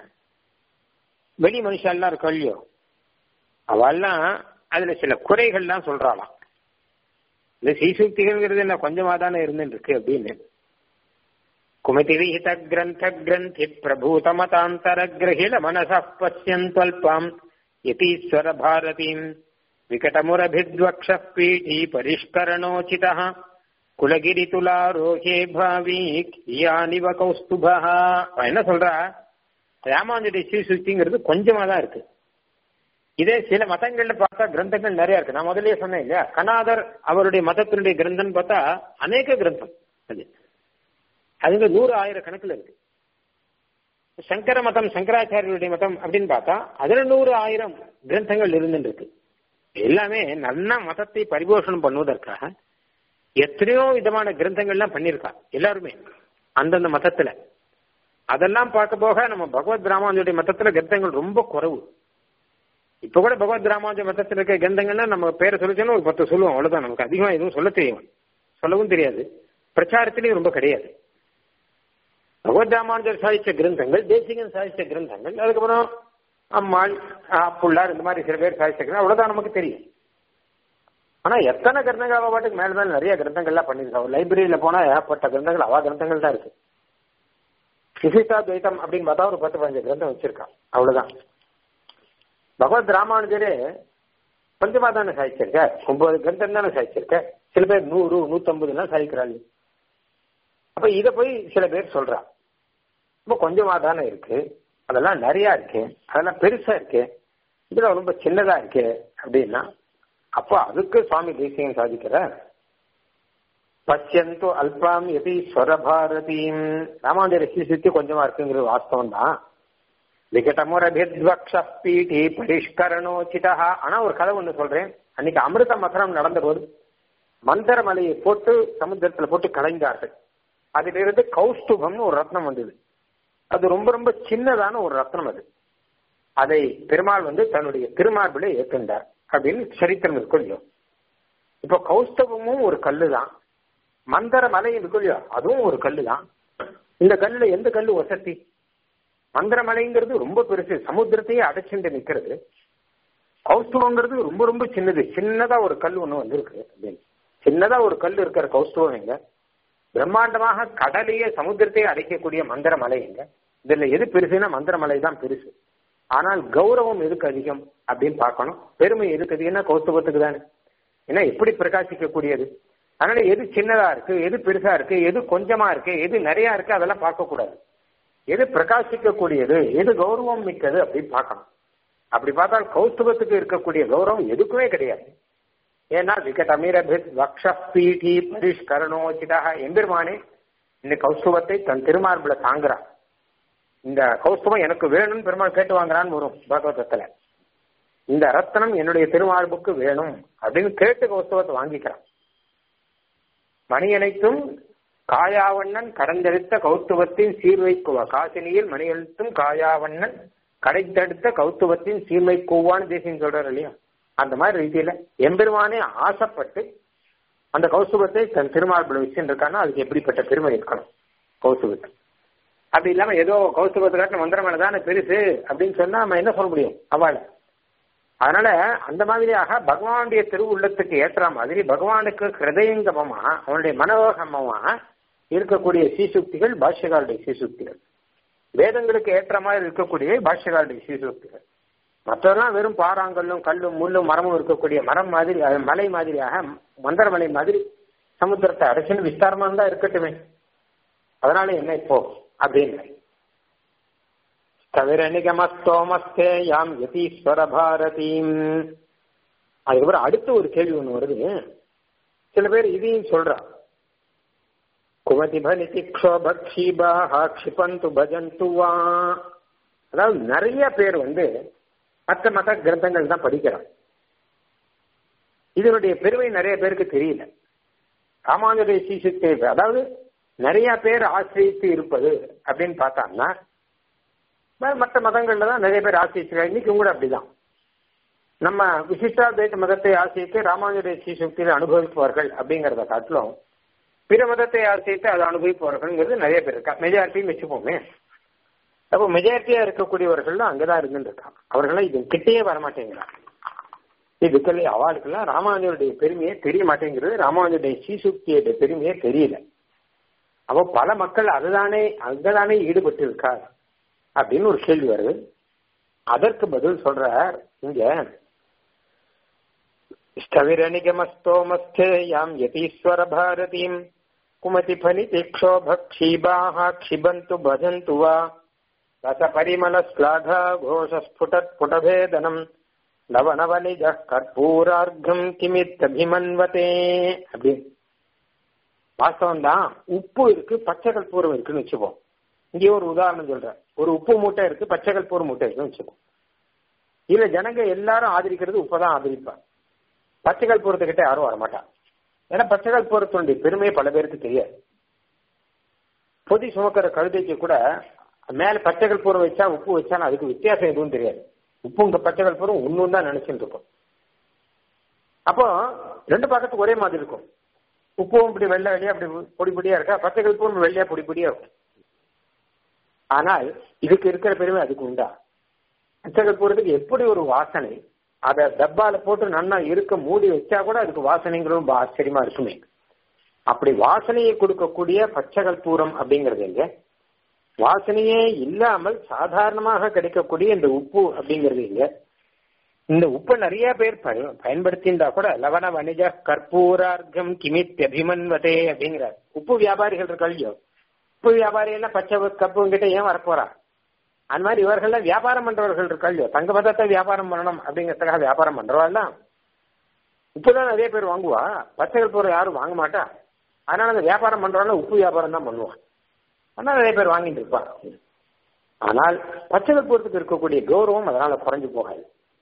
வெளி மனுஷாலாம் இருக்கோ இல்லையோ அவெல்லாம் அதுல சில குறைகள்லாம் சொல்றாளாம் இந்த சீசுக்திகள்ங்கிறது என்ன கொஞ்சமா தானே இருந்துட்டு இருக்கு அப்படின்னு குமதி விஹித கிரந்த கிரந்தி பிரபூத மதாந்தர கிரகில மனச பசியந்தல்பாம் யதீஸ்வர பாரதீம் விகடமுரபித்வக்ஷ பீఠీ பரிஷ்கரணோச்சித குலகிரி துலாரோகே பாவி கியானிவ கௌஸ்துபா என்ன சொல்றா ராமானுஜுடைய ஸ்ரீசுக்திங்கிறது கொஞ்சமா தான் இருக்கு இதே சில மதங்கள்ல பார்த்தா கிரந்தங்கள் நிறைய இருக்கு நான் முதல்லயே சொன்னேன் இல்லையா கனாதர் அவருடைய மதத்தினுடைய கிரந்தம் பார்த்தா அநேக கிரந்தம் அது அதுங்க நூறு ஆயிரம் கணக்குல இருக்கு சங்கர மதம் சங்கராச்சாரியருடைய மதம் அப்படின்னு பார்த்தா அதுல நூறு ஆயிரம் கிரந்தங்கள் இருந்துட்டு இருக்கு எல்லாமே நல்ல மதத்தை பரிபோஷணம் பண்ணுவதற்காக எத்தனையோ விதமான கிரந்தங்கள்லாம் பண்ணியிருக்கா எல்லாருமே அந்தந்த மதத்துல அதெல்லாம் பார்க்க போக நம்ம பகவத் ராமானுடைய மதத்துல கிரந்தங்கள் ரொம்ப குறைவு இப்ப கூட பகவத் ராமானுஜ மதத்தில் இருக்க கிரந்தங்கள்னா நம்ம பேரை சொல்லிச்சோன்னா ஒரு பத்து சொல்லுவோம் அவ்வளவுதான் நமக்கு அதிகமா எதுவும் சொல்ல தெரியும் சொல்லவும் தெரியாது பிரச்சாரத்திலையும் ரொம்ப கிடையாது பகவத் ராமானுஜர் சாதிச்ச கிரந்தங்கள் தேசிகன் சாதிச்ச கிரந்தங்கள் அதுக்கப்புறம் அம்மாள் புள்ளார் இந்த மாதிரி சில பேர் சாதிச்ச கிரந்தம் அவ்வளவுதான் நமக்கு தெரியும் ஆனா எத்தனை கிரந்தங்கள் அவ பாட்டுக்கு மேல மேல நிறைய கிரந்தங்கள்லாம் பண்ணிருக்கா ஒரு லைப்ரரியில போனா ஏகப்பட்ட கிரந்தங்கள் அவ கிரந்தங்கள் தான் இருக்கு விசிஷ்டா துவைத்தம் அப்படின்னு பார்த்தா ஒரு பத்து பதினஞ்சு கிரந்தம் வச்சிருக்கான் அவ்வளவுதான் பகவத் ராமானுஜரே கொஞ்சமா தானே சாதிச்சிருக்க ஒன்பது கிரந்தம் தானே சாதிச்சிருக்க சில பேர் நூறு நூத்தம்பது எல்லாம் சாதிக்கிறாங்க அப்ப இத போய் சில பேர் சொல்றா ரொம்ப கொஞ்சமா தானே இருக்கு அதெல்லாம் நிறைய இருக்கு அதெல்லாம் பெருசா இருக்கு இதுல ரொம்ப சின்னதா இருக்கு அப்படின்னா அப்போ அதுக்கு சுவாமி தேசியம் சாதிக்கிற பசியந்தோ அல்பாம் எதி ஸ்வரபாரதியும் ராமானுஜர சித்தி கொஞ்சமா இருக்குங்கிறது வாஸ்தவம் தான் விகடமுரபித்வக்ஷ பீட்டி பரிஷ்கரணோச்சிதா ஆனா ஒரு கதை ஒண்ணு சொல்றேன் அன்னைக்கு அமிர்த மசனம் நடந்த போது மந்தர மலையை போட்டு சமுத்திரத்துல போட்டு கலைந்தார்கள் அதிலிருந்து கௌஸ்துபம்னு ஒரு ரத்னம் வந்தது அது ரொம்ப ரொம்ப சின்னதான ஒரு ரத்னம் அது அதை பெருமாள் வந்து தன்னுடைய திருமார்பிலே ஏற்றுண்டார் அப்படின்னு சரித்திரம் இருக்கும் இல்லையோ இப்போ கௌஸ்தவமும் ஒரு கல்லு தான் மந்தர மலை இருக்கும் இல்லையோ அதுவும் ஒரு கல்லு தான் இந்த கல்லுல எந்த கல்லு வசதி மந்திர மலைங்கிறது ரொம்ப பெருசு சமுத்திரத்தையே அடைச்சுட்டு நிக்கிறது கௌஸ்துவங்கிறது ரொம்ப ரொம்ப சின்னது சின்னதா ஒரு கல் ஒண்ணு வந்திருக்கு அப்படின்னு சின்னதா ஒரு கல் இருக்கிற கௌஸ்துவம் எங்க பிரம்மாண்டமாக கடலையே சமுத்திரத்தையே அடைக்கக்கூடிய மந்திர மலை எங்க இதுல எது பெருசுன்னா மந்திர மலை தான் பெருசு ஆனால் கௌரவம் எதுக்கு அதிகம் அப்படின்னு பார்க்கணும் பெருமை எதுக்கு அதிகம்னா கௌஸ்துவத்துக்கு தானே ஏன்னா எப்படி பிரகாசிக்க கூடியது அதனால எது சின்னதா இருக்கு எது பெருசா இருக்கு எது கொஞ்சமா இருக்கு எது நிறைய இருக்கு அதெல்லாம் பார்க்க கூடாது எது பிரகாசிக்க கூடியது எது கௌரவம் மிக்கது அப்படின்னு பார்க்கணும் அப்படி பார்த்தால் கௌஸ்துவத்துக்கு இருக்கக்கூடிய கௌரவம் எதுக்குமே கிடையாது ஏன்னா விகட் அமீரபித் வக்ஷபீட்டி பரிஷ்கரணோச்சிதாக எம்பெருமானே இந்த கௌஸ்துவத்தை தன் திருமார்பில தாங்குறான் இந்த கௌஸ்துவம் எனக்கு வேணும்னு பெருமாள் கேட்டு வாங்குறான்னு வரும் பாகவதத்துல இந்த ரத்தனம் என்னுடைய திருமார்புக்கு வேணும் அப்படின்னு கேட்டு கௌஸ்துவத்தை வாங்கிக்கிறான் மணியனைத்தும் காயாவண்ணன் கடந்தெடுத்த கௌத்துவத்தின் சீர்வைக்குவா காசினியில் மணியெழுத்தும் காயாவண்ணன் கடைத்தெடுத்த கௌத்துவத்தின் சீர்வைக்குவான்னு தேசியம் சொல்றாரு இல்லையா அந்த மாதிரி ரீதியில எம்பெருமானே ஆசைப்பட்டு அந்த கௌசுவத்தை தன் திருமார்பில் வச்சுருக்கான்னா அதுக்கு எப்படிப்பட்ட பெருமை இருக்கணும் கௌசுவத்துக்கு அப்படி இல்லாம ஏதோ கௌசுவத்தை காட்டின மந்திரமலை தானே பெருசு அப்படின்னு சொன்னா நம்ம என்ன சொல்ல முடியும் அவளை அதனால அந்த மாதிரியாக பகவானுடைய திருவுள்ளத்துக்கு ஏற்ற மாதிரி பகவானுக்கு ஹிருதயங்கமமாக அவனுடைய மனோகமமாக இருக்கக்கூடிய சீசுக்திகள் பாஷ்யகாருடைய சீசுக்திகள் வேதங்களுக்கு ஏற்ற மாதிரி இருக்கக்கூடிய பாஷ்யகாருடைய சீசுக்திகள் மற்றதெல்லாம் வெறும் பாறாங்கல்லும் கல்லும் முள்ளும் மரமும் இருக்கக்கூடிய மரம் மாதிரி மலை மாதிரியாக மந்திரமலை மாதிரி சமுத்திரத்தை அடைச்சுன்னு விஸ்தாரமா தான் இருக்கட்டுமே அதனால என்ன இப்போ அப்படின்னு தவிர நிகமஸ்தோமஸ்தே யாம் யதீஸ்வர பாரதீம் அதுக்கப்புறம் அடுத்து ஒரு கேள்வி ஒண்ணு வருது சில பேர் இதையும் சொல்றா குமதி பலிதி க்ஷோபக்ஷீபாஹா க்ஷிபந்து பஜந்து வா அதாவது நிறைய பேர் வந்து மற்ற மத கிரந்தங்கள் தான் படிக்கிறான் இதனுடைய பெருமை நிறைய பேருக்கு தெரியல ராமானுடைய சீசத்தை அதாவது நிறைய பேர் ஆசிரியத்து இருப்பது அப்படின்னு பார்த்தாங்கன்னா மற்ற மதங்கள்ல தான் நிறைய பேர் ஆசிரியிருக்காங்க இன்னைக்கு கூட அப்படிதான் நம்ம விசிஷ்டாத்வைத மதத்தை ஆசிரித்து ராமானுஜருடைய சீசுக்தியில அனுபவிப்பவர்கள் அப்படிங்கறத காட்டிலும் பிற மதத்தை ஆசிரித்து அதை அனுபவிப்பவர்கள்ங்கிறது நிறைய பேர் இருக்கா மெஜாரிட்டின்னு வச்சுப்போமே அப்போ மெஜாரிட்டியா இருக்கக்கூடியவர்கள் அங்கதான் இருந்துட்டு இருக்காங்க அவர்கள்லாம் இது கிட்டேயே வரமாட்டேங்கிறாங்க இதுக்கள் அவளுக்கெல்லாம் ராமானுஜருடைய பெருமையே தெரிய மாட்டேங்கிறது ராமானுஜருடைய சீசுக்தியுடைய பெருமையே தெரியல அப்போ பல மக்கள் அதுதானே அங்கதானே ஈடுபட்டு இருக்கார் அப்படின்னு ஒரு கேள்வி வருது அதற்கு பதில் சொல்றார் இங்க ஸ்தவிரணிகமஸ்தோமஸ்தேயாம் யதீஸ்வர பாரதீம் குமதி பனிதி க்ஷோபக்ஷீபாः क्षिबन्तु भजन्तु वा रसपरिमलश्लाघा घोषस्फुटत्पुटभेदनम् लवणवनिजः कर्पूरार्घम् किमित्यभिमन्वते அப்படி வாஸ்தவம் தான் உப்பு இருக்கு பச்சை கற்பூரம் இருக்குன்னு வச்சுப்போம் இங்கே ஒரு உதாரணம் சொல்றேன் ஒரு உப்பு மூட்டை இருக்கு பச்சை கற்பூரம் மூட்டை இருக்குன்னு வச்சுப்போம் இதுல ஜனங்க எல்லாரும் ஆதரிக்கிறது உப்பதான் ஆதரிப்பாங்க பச்சை கற்பூரத்துக்கிட்ட யாரும் வரமாட்டாங்க ஏன்னா பச்சை கற்பூரத்தினுடைய பெருமையை பல பேருக்கு தெரியாது பொதி சுமக்கிற கழுதைக்கு கூட மேல பச்சை கற்பூரம் வச்சா உப்பு வச்சா அதுக்கு வித்தியாசம் எதுவும் தெரியாது உப்பு உங்க பச்சை கற்பூரம் ஒன்னு தான் நினைச்சுட்டு இருக்கும் அப்போ ரெண்டு பக்கத்துக்கு ஒரே மாதிரி இருக்கும் உப்பும் இப்படி வெள்ளை வெள்ளையா அப்படி பொடி பொடியா இருக்கா பச்சை கற்பூரம் வெள்ளையா பொடி பொடியா இருக்கும் ஆனால் இதுக்கு இருக்கிற பெருமை அதுக்கு உண்டா பச்சை கற்பூரத்துக்கு எப்படி ஒரு வாசனை அதை டப்பால போட்டு நன்னா இருக்க மூடி வச்சா கூட அதுக்கு வாசனைங்கிறது ரொம்ப ஆச்சரியமா இருக்குமே அப்படி வாசனையை கொடுக்கக்கூடிய பச்சை கற்பூரம் அப்படிங்கிறது எங்க வாசனையே இல்லாமல் சாதாரணமாக கிடைக்கக்கூடிய இந்த உப்பு அப்படிங்கிறது எங்க இந்த உப்பை நிறைய பேர் பயன்படுத்தியிருந்தா கூட லவண வணிஜ கற்பூரார்க்கம் கிமித் அபிமன்வதே அப்படிங்கிறார் உப்பு வியாபாரிகள் இருக்கல்லையோ உப்பு வியாபாரி எல்லாம் பச்சை கப்பு கிட்ட ஏன் வரப்போறா அந்த மாதிரி இவர்கள்லாம் வியாபாரம் பண்றவர்கள் இருக்கா இல்லையோ தங்க மதத்தை வியாபாரம் பண்ணணும் அப்படிங்கிறதுக்காக வியாபாரம் பண்றவாள்லாம் உப்புதான் நிறைய பேர் வாங்குவா பச்சைகள் போற யாரும் வாங்க மாட்டா அதனால அந்த வியாபாரம் பண்றவங்க உப்பு வியாபாரம் தான் பண்ணுவான் ஆனால் நிறைய பேர் வாங்கிட்டு இருப்பா ஆனால் பச்சைகள் போறதுக்கு இருக்கக்கூடிய கௌரவம் அதனால குறைஞ்சு போகாது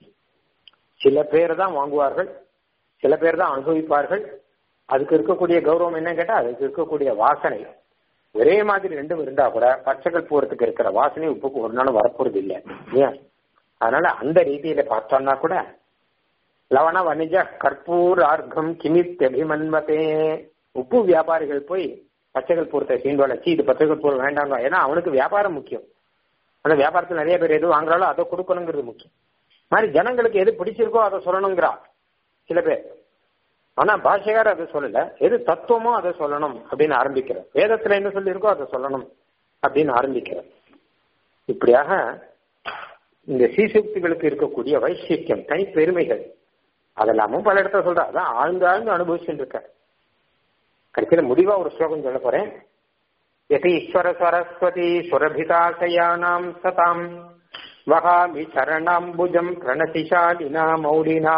சில பேர் தான் வாங்குவார்கள் சில பேர் தான் அனுபவிப்பார்கள் அதுக்கு இருக்கக்கூடிய கௌரவம் என்ன கேட்டா அதுக்கு இருக்கக்கூடிய வாசனை ஒரே மாதிரி ரெண்டும் இருந்தா கூட பச்சைகள் போறதுக்கு இருக்கிற வாசனை உப்புக்கு ஒரு நாளும் வரப்போறது இல்லை ஏன் அதனால அந்த ரீதியில பார்த்தோம்னா கூட லவண வணிஜ கற்பூர் ஆர்க்கம் கிமித் அபிமன்வதே உப்பு வியாபாரிகள் போய் பச்சைகள் பூரத்தை சீண்டோலச்சு இது பச்சைகள் பூரம் வேண்டாங்க ஏன்னா அவனுக்கு வியாபாரம் முக்கியம் அந்த வியாபாரத்தில் நிறைய பேர் எது வாங்குறாலும் அதை கொடுக்கணுங்கிறது முக்கியம் மாதிரி ஜனங்களுக்கு எது பிடிச்சிருக்கோ அதை சொல்லணுங்கிறா சில பேர் ஆனா பாஷையார் அதை சொல்லல எது தத்துவமோ அதை சொல்லணும் அப்படின்னு ஆரம்பிக்கிற வேதத்துல என்ன சொல்லியிருக்கோ அதை சொல்லணும் அப்படின்னு ஆரம்பிக்கிற இப்படியாக இந்த சீசுக்திகளுக்கு இருக்கக்கூடிய வைசிக்கியம் தனிப்பெருமைகள் அதெல்லாமும் பல இடத்துல சொல்ற அதான் ஆழ்ந்து ஆழ்ந்து அனுபவிச்சுட்டு இருக்க கடைசியில முடிவா ஒரு ஸ்லோகம் சொல்ல போறேன் யதீஸ்வர சரஸ்வதி சுரபிதாசயானாம் சதாம் வகாமி சரணாம்புஜம் பிரணசிஷாலினா மௌலினா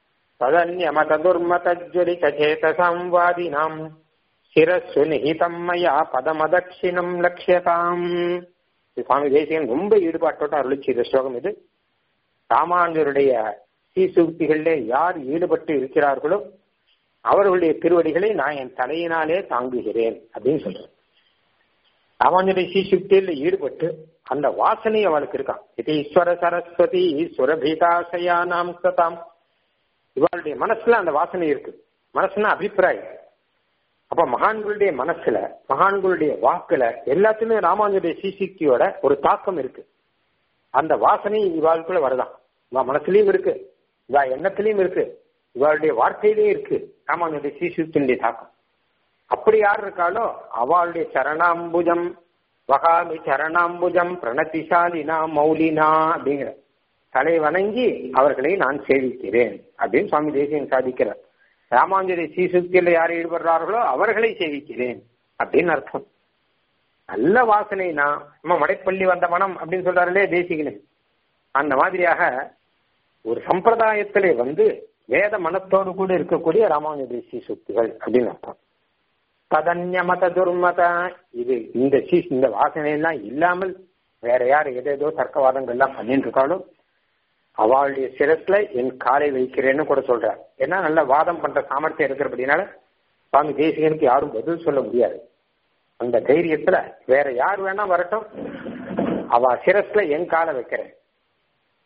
तदन्यमतदुर्मतज्वलितचेतसां சிரஸ்ஸு நிகிதம் மயா பதமதட்சிணம் லட்சியதாம் சுவாமி தேசியன் ரொம்ப ஈடுபாட்டோட அருளிச்சு இந்த ஸ்லோகம் இது ராமானுஜருடைய சீசூக்திகளிலே யார் ஈடுபட்டு இருக்கிறார்களோ அவர்களுடைய திருவடிகளை நான் என் தலையினாலே தாங்குகிறேன் அப்படின்னு சொல்றேன் ராமானுஜருடைய சீசுக்தியில் ஈடுபட்டு அந்த வாசனை அவளுக்கு இருக்கான் இது ஈஸ்வர சரஸ்வதி சுரபீதாசயானாம் சதாம் இவளுடைய மனசுல அந்த வாசனை இருக்கு மனசுனா அபிப்பிராயம் அப்ப மகான்களுடைய மனசுல மகான்களுடைய வாக்குல எல்லாத்துலயும் ராமானுஜருடைய சீசிக்தியோட ஒரு தாக்கம் இருக்கு அந்த வாசனை இவாளுக்குள்ள வருதான் இவா மனசுலயும் இருக்கு இவா எண்ணத்திலயும் இருக்கு இவளுடைய வார்த்தையிலேயே இருக்கு ராமானுஜருடைய சீசிக்தியுடைய தாக்கம் அப்படி யார் இருக்காளோ அவளுடைய சரணாம்புஜம் வகாமி சரணாம்புஜம் பிரணதிசாலினா மௌலினா அப்படிங்கிற தலை வணங்கி அவர்களை நான் சேவிக்கிறேன் அப்படின்னு சுவாமி தேசியன் சாதிக்கிறார் ராமாஞ்சலி சீசுக்தியில் யார் ஈடுபடுறார்களோ அவர்களை சேவிக்கிறேன் அப்படின்னு அர்த்தம் நல்ல வாசனைனா நம்ம மடைப்பள்ளி வந்த மனம் அப்படின்னு சொல்றாருலே தேசிகனே அந்த மாதிரியாக ஒரு சம்பிரதாயத்திலே வந்து வேத மனத்தோடு கூட இருக்கக்கூடிய ராமானுஜ சீசுக்திகள் அப்படின்னு அர்த்தம் ததன்யமத துர்மத இது இந்த சீஸ் இந்த வாசனை எல்லாம் இல்லாமல் வேற யார் ஏதேதோ தர்க்கவாதங்கள்லாம் பண்ணிட்டு இருக்காளோ அவளுடைய சிரஸ்ல என் காலை வைக்கிறேன்னு கூட சொல்றார் ஏன்னா நல்ல வாதம் பண்ற சாமர்த்தியம் இருக்கிறபடினால சுவாமி தேசிகனுக்கு யாரும் பதில் சொல்ல முடியாது அந்த தைரியத்துல வேற யார் வேணா வரட்டும் அவ சிரஸ்ல என் காலை வைக்கிறேன்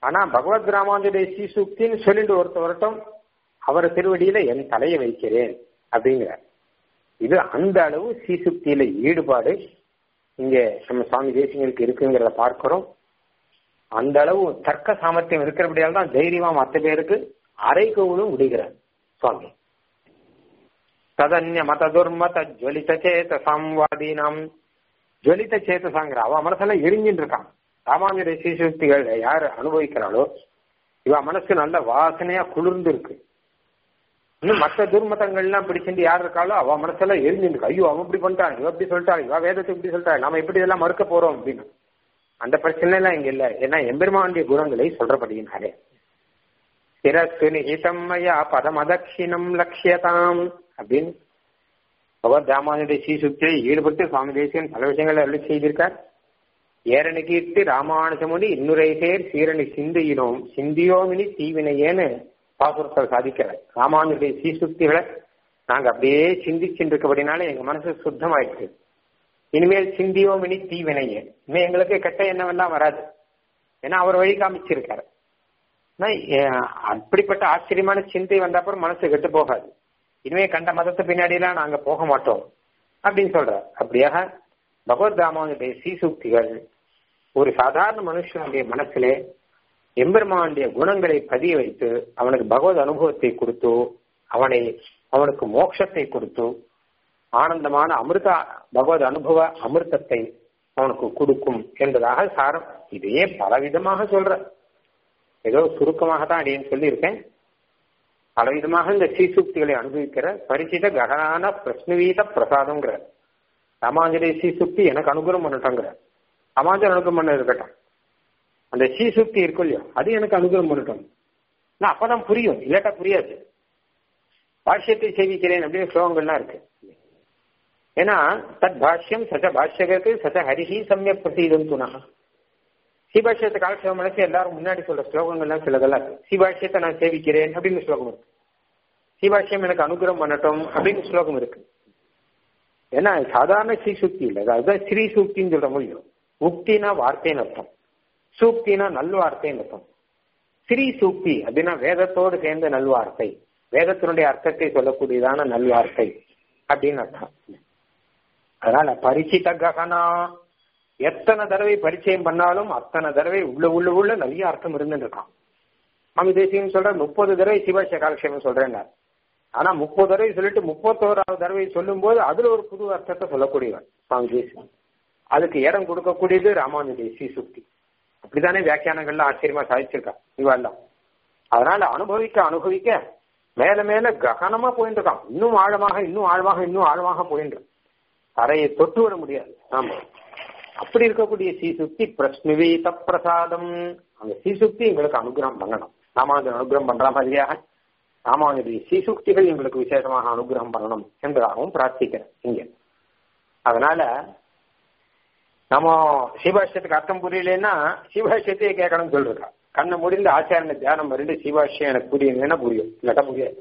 ஆனா பகவத் ராமானுஜருடைய சீசுக்தின்னு சொல்லிட்டு ஒருத்த வரட்டும் அவர் திருவடியில என் தலையை வைக்கிறேன் அப்படிங்கிறார் இது அந்த அளவு சீசுக்தியில ஈடுபாடு இங்க நம்ம சுவாமி தேசியங்களுக்கு இருக்குங்கிறத பார்க்கிறோம் அந்த அளவு தர்க்க சாமர்த்தியம் இருக்கிறபடியால் தான் தைரியமா மற்ற பேருக்கு அரைக்கோவிலும் விடுகிறார் சுவாமி ததன்ய மத துர்மத ஜுவலித சேத சாம்வாதீனம் ஜுவலித சேத்தசாங்கிற அவ மனசெல்லாம் எரிஞ்சின்னு இருக்கான் ராமானுடைய சீசுக்திகள் யார் அனுபவிக்கிறாளோ இவ மனசு நல்ல வாசனையா குளிர்ந்து இருக்கு இன்னும் மற்ற துர்மதங்கள்லாம் பிடிச்சிட்டு யார் இருக்காளோ அவ மனசெல்லாம் எரிஞ்சுட்டு இருக்கு ஐயோ அவன் இப்படி பண்ணிட்டான் இவ இப்படி சொல்லிட்டாள் இவ வேதத்தை இப்படி சொல்லிட்டாள் நாம எப்படி இதெல்லாம் மறுக்க போறோம் அப்படின்னு அந்த பிரச்சனை எல்லாம் இங்க இல்ல ஏன்னா எம்பெருமானுடைய குணங்களை சொல்றபடியினாலே சிரஸ்து நிகிதம் மயா பதமதக்ஷிணம் லட்சியதாம் அப்படின்னு பகவத் ராமானுடைய ஸ்ரீசுத்தியை ஈடுபட்டு சுவாமி தேசியன் பல விஷயங்களை அருளி செய்திருக்கார் ஏரணி கீர்த்தி ராமானுஜமுனி இன்னுரை சேர் சீரணி சிந்தியினோம் சிந்தியோமினி தீவினையேன்னு பாசுரத்தில் சாதிக்கிறார் ராமானுடைய சீசுக்திகளை நாங்க அப்படியே சிந்திச்சுட்டு இருக்கபடினால எங்க மனசு சுத்தமாயிடுச்சு இனிமேல் சிந்தியோமினி தீவினையே இனிமே எங்களுக்கு கெட்ட எண்ணம் வராது ஏன்னா அவர் வழி காமிச்சிருக்காரு அப்படிப்பட்ட ஆச்சரியமான சிந்தை வந்த அப்புறம் மனசு கெட்டு போகாது இனிமே கண்ட மதத்தை பின்னாடி எல்லாம் நாங்க போக மாட்டோம் அப்படின்னு சொல்ற அப்படியாக பகவத் ராமானுடைய சீசூக்திகள் ஒரு சாதாரண மனுஷனுடைய மனசிலே எம்பெருமானுடைய குணங்களை பதிய வைத்து அவனுக்கு பகவத் அனுபவத்தை கொடுத்து அவனை அவனுக்கு மோட்சத்தை கொடுத்து ஆனந்தமான அமிர்த பகவத் அனுபவ அமிர்தத்தை அவனுக்கு கொடுக்கும் என்பதாக சாரம் இதையே பலவிதமாக சொல்ற ஏதோ சுருக்கமாக தான் அடியேன்னு சொல்லியிருக்கேன் பலவிதமாக இந்த சீசுக்திகளை அனுபவிக்கிற பரிசித ககனான பிரஸ்னவீத பிரசாதங்கிற ராமாஞ்சலிய சீசுக்தி எனக்கு அனுகிரகம் பண்ணட்டோங்கிற ராமாஞ்சல் அனுகிரகம் பண்ண இருக்கட்டும் அந்த சீசுக்தி இருக்கும் இல்லையோ அது எனக்கு அனுகிரகம் பண்ணட்டும் நான் அப்பதான் புரியும் இல்லாட்டா புரியாது பாஷ்யத்தை சேவிக்கிறேன் அப்படின்னு ஸ்லோகங்கள்லாம் இருக்கு ஏன்னா தத் பாஷ்யம் சச்ச பாஷ்யகத்து சச்ச ஹரிஹி சமயக் பிரசீதம் துணா சீபாஷ்யத்தை காலக்ஷேபம் மனசு எல்லாரும் முன்னாடி சொல்ற ஸ்லோகங்கள்லாம் சிலதெல்லாம் இருக்கு சீபாஷ்யத்தை நான் சேவிக்கிறேன் அப்படின்னு ஸ்லோகம் இருக்கு சீபாஷ்யம் எனக்கு அனுகிரகம் பண்ணட்டும் அப்படின்னு ஸ்லோகம் இருக்கு ஏன்னா சாதாரண ஸ்ரீ சூக்தி இல்லை அதுதான் ஸ்ரீ சூக்தின்னு சொல்ற முடியும் உக்தினா வார்த்தைன்னு அர்த்தம் சூக்தினா நல்வார்த்தைன்னு அர்த்தம் ஸ்ரீ சூக்தி அப்படின்னா வேதத்தோடு சேர்ந்த நல்வார்த்தை வேதத்தினுடைய அர்த்தத்தை சொல்லக்கூடியதான நல்வார்த்தை அப்படின்னு அர்த்தம் அதனால பரிச்சித ககனா எத்தனை தடவை பரிச்சயம் பண்ணாலும் அத்தனை தடவை உள்ள உள்ள உள்ள நிறைய அர்த்தம் இருந்துட்டு இருக்கான் சுவாமி தேசியம் சொல்ற முப்பது தடவை சிவாசிய காலக்ஷேபம் சொல்றேன் ஆனா முப்பது தடவை சொல்லிட்டு முப்பத்தோராவது தடவை சொல்லும் போது அதுல ஒரு புது அர்த்தத்தை சொல்லக்கூடியவன் சுவாமி தேசியம் அதுக்கு இடம் கொடுக்கக்கூடியது ராமானுஜ ஸ்ரீசுக்தி அப்படித்தானே வியாக்கியானங்கள்லாம் ஆச்சரியமா சாதிச்சிருக்கா இவெல்லாம் அதனால அனுபவிக்க அனுபவிக்க மேல மேல ககனமா போயிட்டு இருக்கான் இன்னும் ஆழமாக இன்னும் ஆழமாக இன்னும் ஆழமாக போயிட்டு தரையை தொட்டு விட முடியாது ஆமா அப்படி இருக்கக்கூடிய சீசுக்தி பிரஸ்னுவீத பிரசாதம் அந்த சீசுக்தி எங்களுக்கு அனுகிரகம் பண்ணணும் ராமானுஜன் அனுகிரகம் பண்ற மாதிரியாக ராமானுடைய சீசுக்திகள் எங்களுக்கு விசேஷமாக அனுகிரகம் பண்ணணும் என்பதாகவும் பிரார்த்திக்கிறேன் இங்க அதனால நம்ம சிவாஷ்யத்துக்கு அர்த்தம் புரியலன்னா சிவாஷ்யத்தையே கேட்கணும்னு சொல்லிருக்கா கண்ணை முடிந்து ஆச்சாரிய தியானம் பண்ணிட்டு சிவாஷ்யம் எனக்கு புரியுதுன்னா புரியும் இல்லாட்டா புரியாது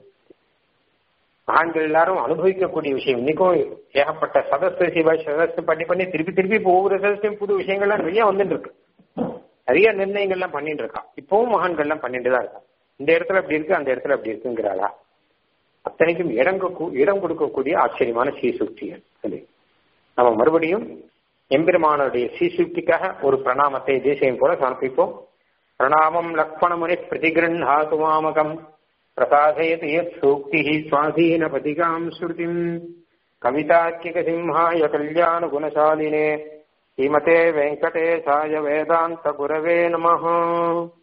ஆண்கள் எல்லாரும் அனுபவிக்கக்கூடிய விஷயம் இன்னைக்கும் ஏகப்பட்ட சதஸ்து சிவாஷ் சதஸ்து பண்ணி பண்ணி திருப்பி திருப்பி இப்போ ஒவ்வொரு சதஸ்தையும் புது விஷயங்கள்லாம் நிறைய வந்துட்டு இருக்கு நிறைய நிர்ணயங்கள்லாம் பண்ணிட்டு இருக்கா இப்பவும் மகான்கள்லாம் பண்ணிட்டு தான் இருக்கா இந்த இடத்துல அப்படி இருக்கு அந்த இடத்துல அப்படி இருக்குங்கிறாளா அத்தனைக்கும் இடம் இடம் கொடுக்கக்கூடிய ஆச்சரியமான சீசுக்திகள் அது நம்ம மறுபடியும் எம்பெருமானுடைய சீசுக்திக்காக ஒரு பிரணாமத்தை தேசியம் போல சமர்ப்பிப்போம் பிரணாமம் லக்ஷ்மணமுனி பிரதிகிருண்ணாது மாமகம் प्रसादयति यत् सूक्तिः स्वाधीनपतिकाम् श्रुतिम् कवितार्किकसिंहाय कल्याणगुणशालिने श्रीमते वेङ्कटेशाय वेदान्तगुरवे नमः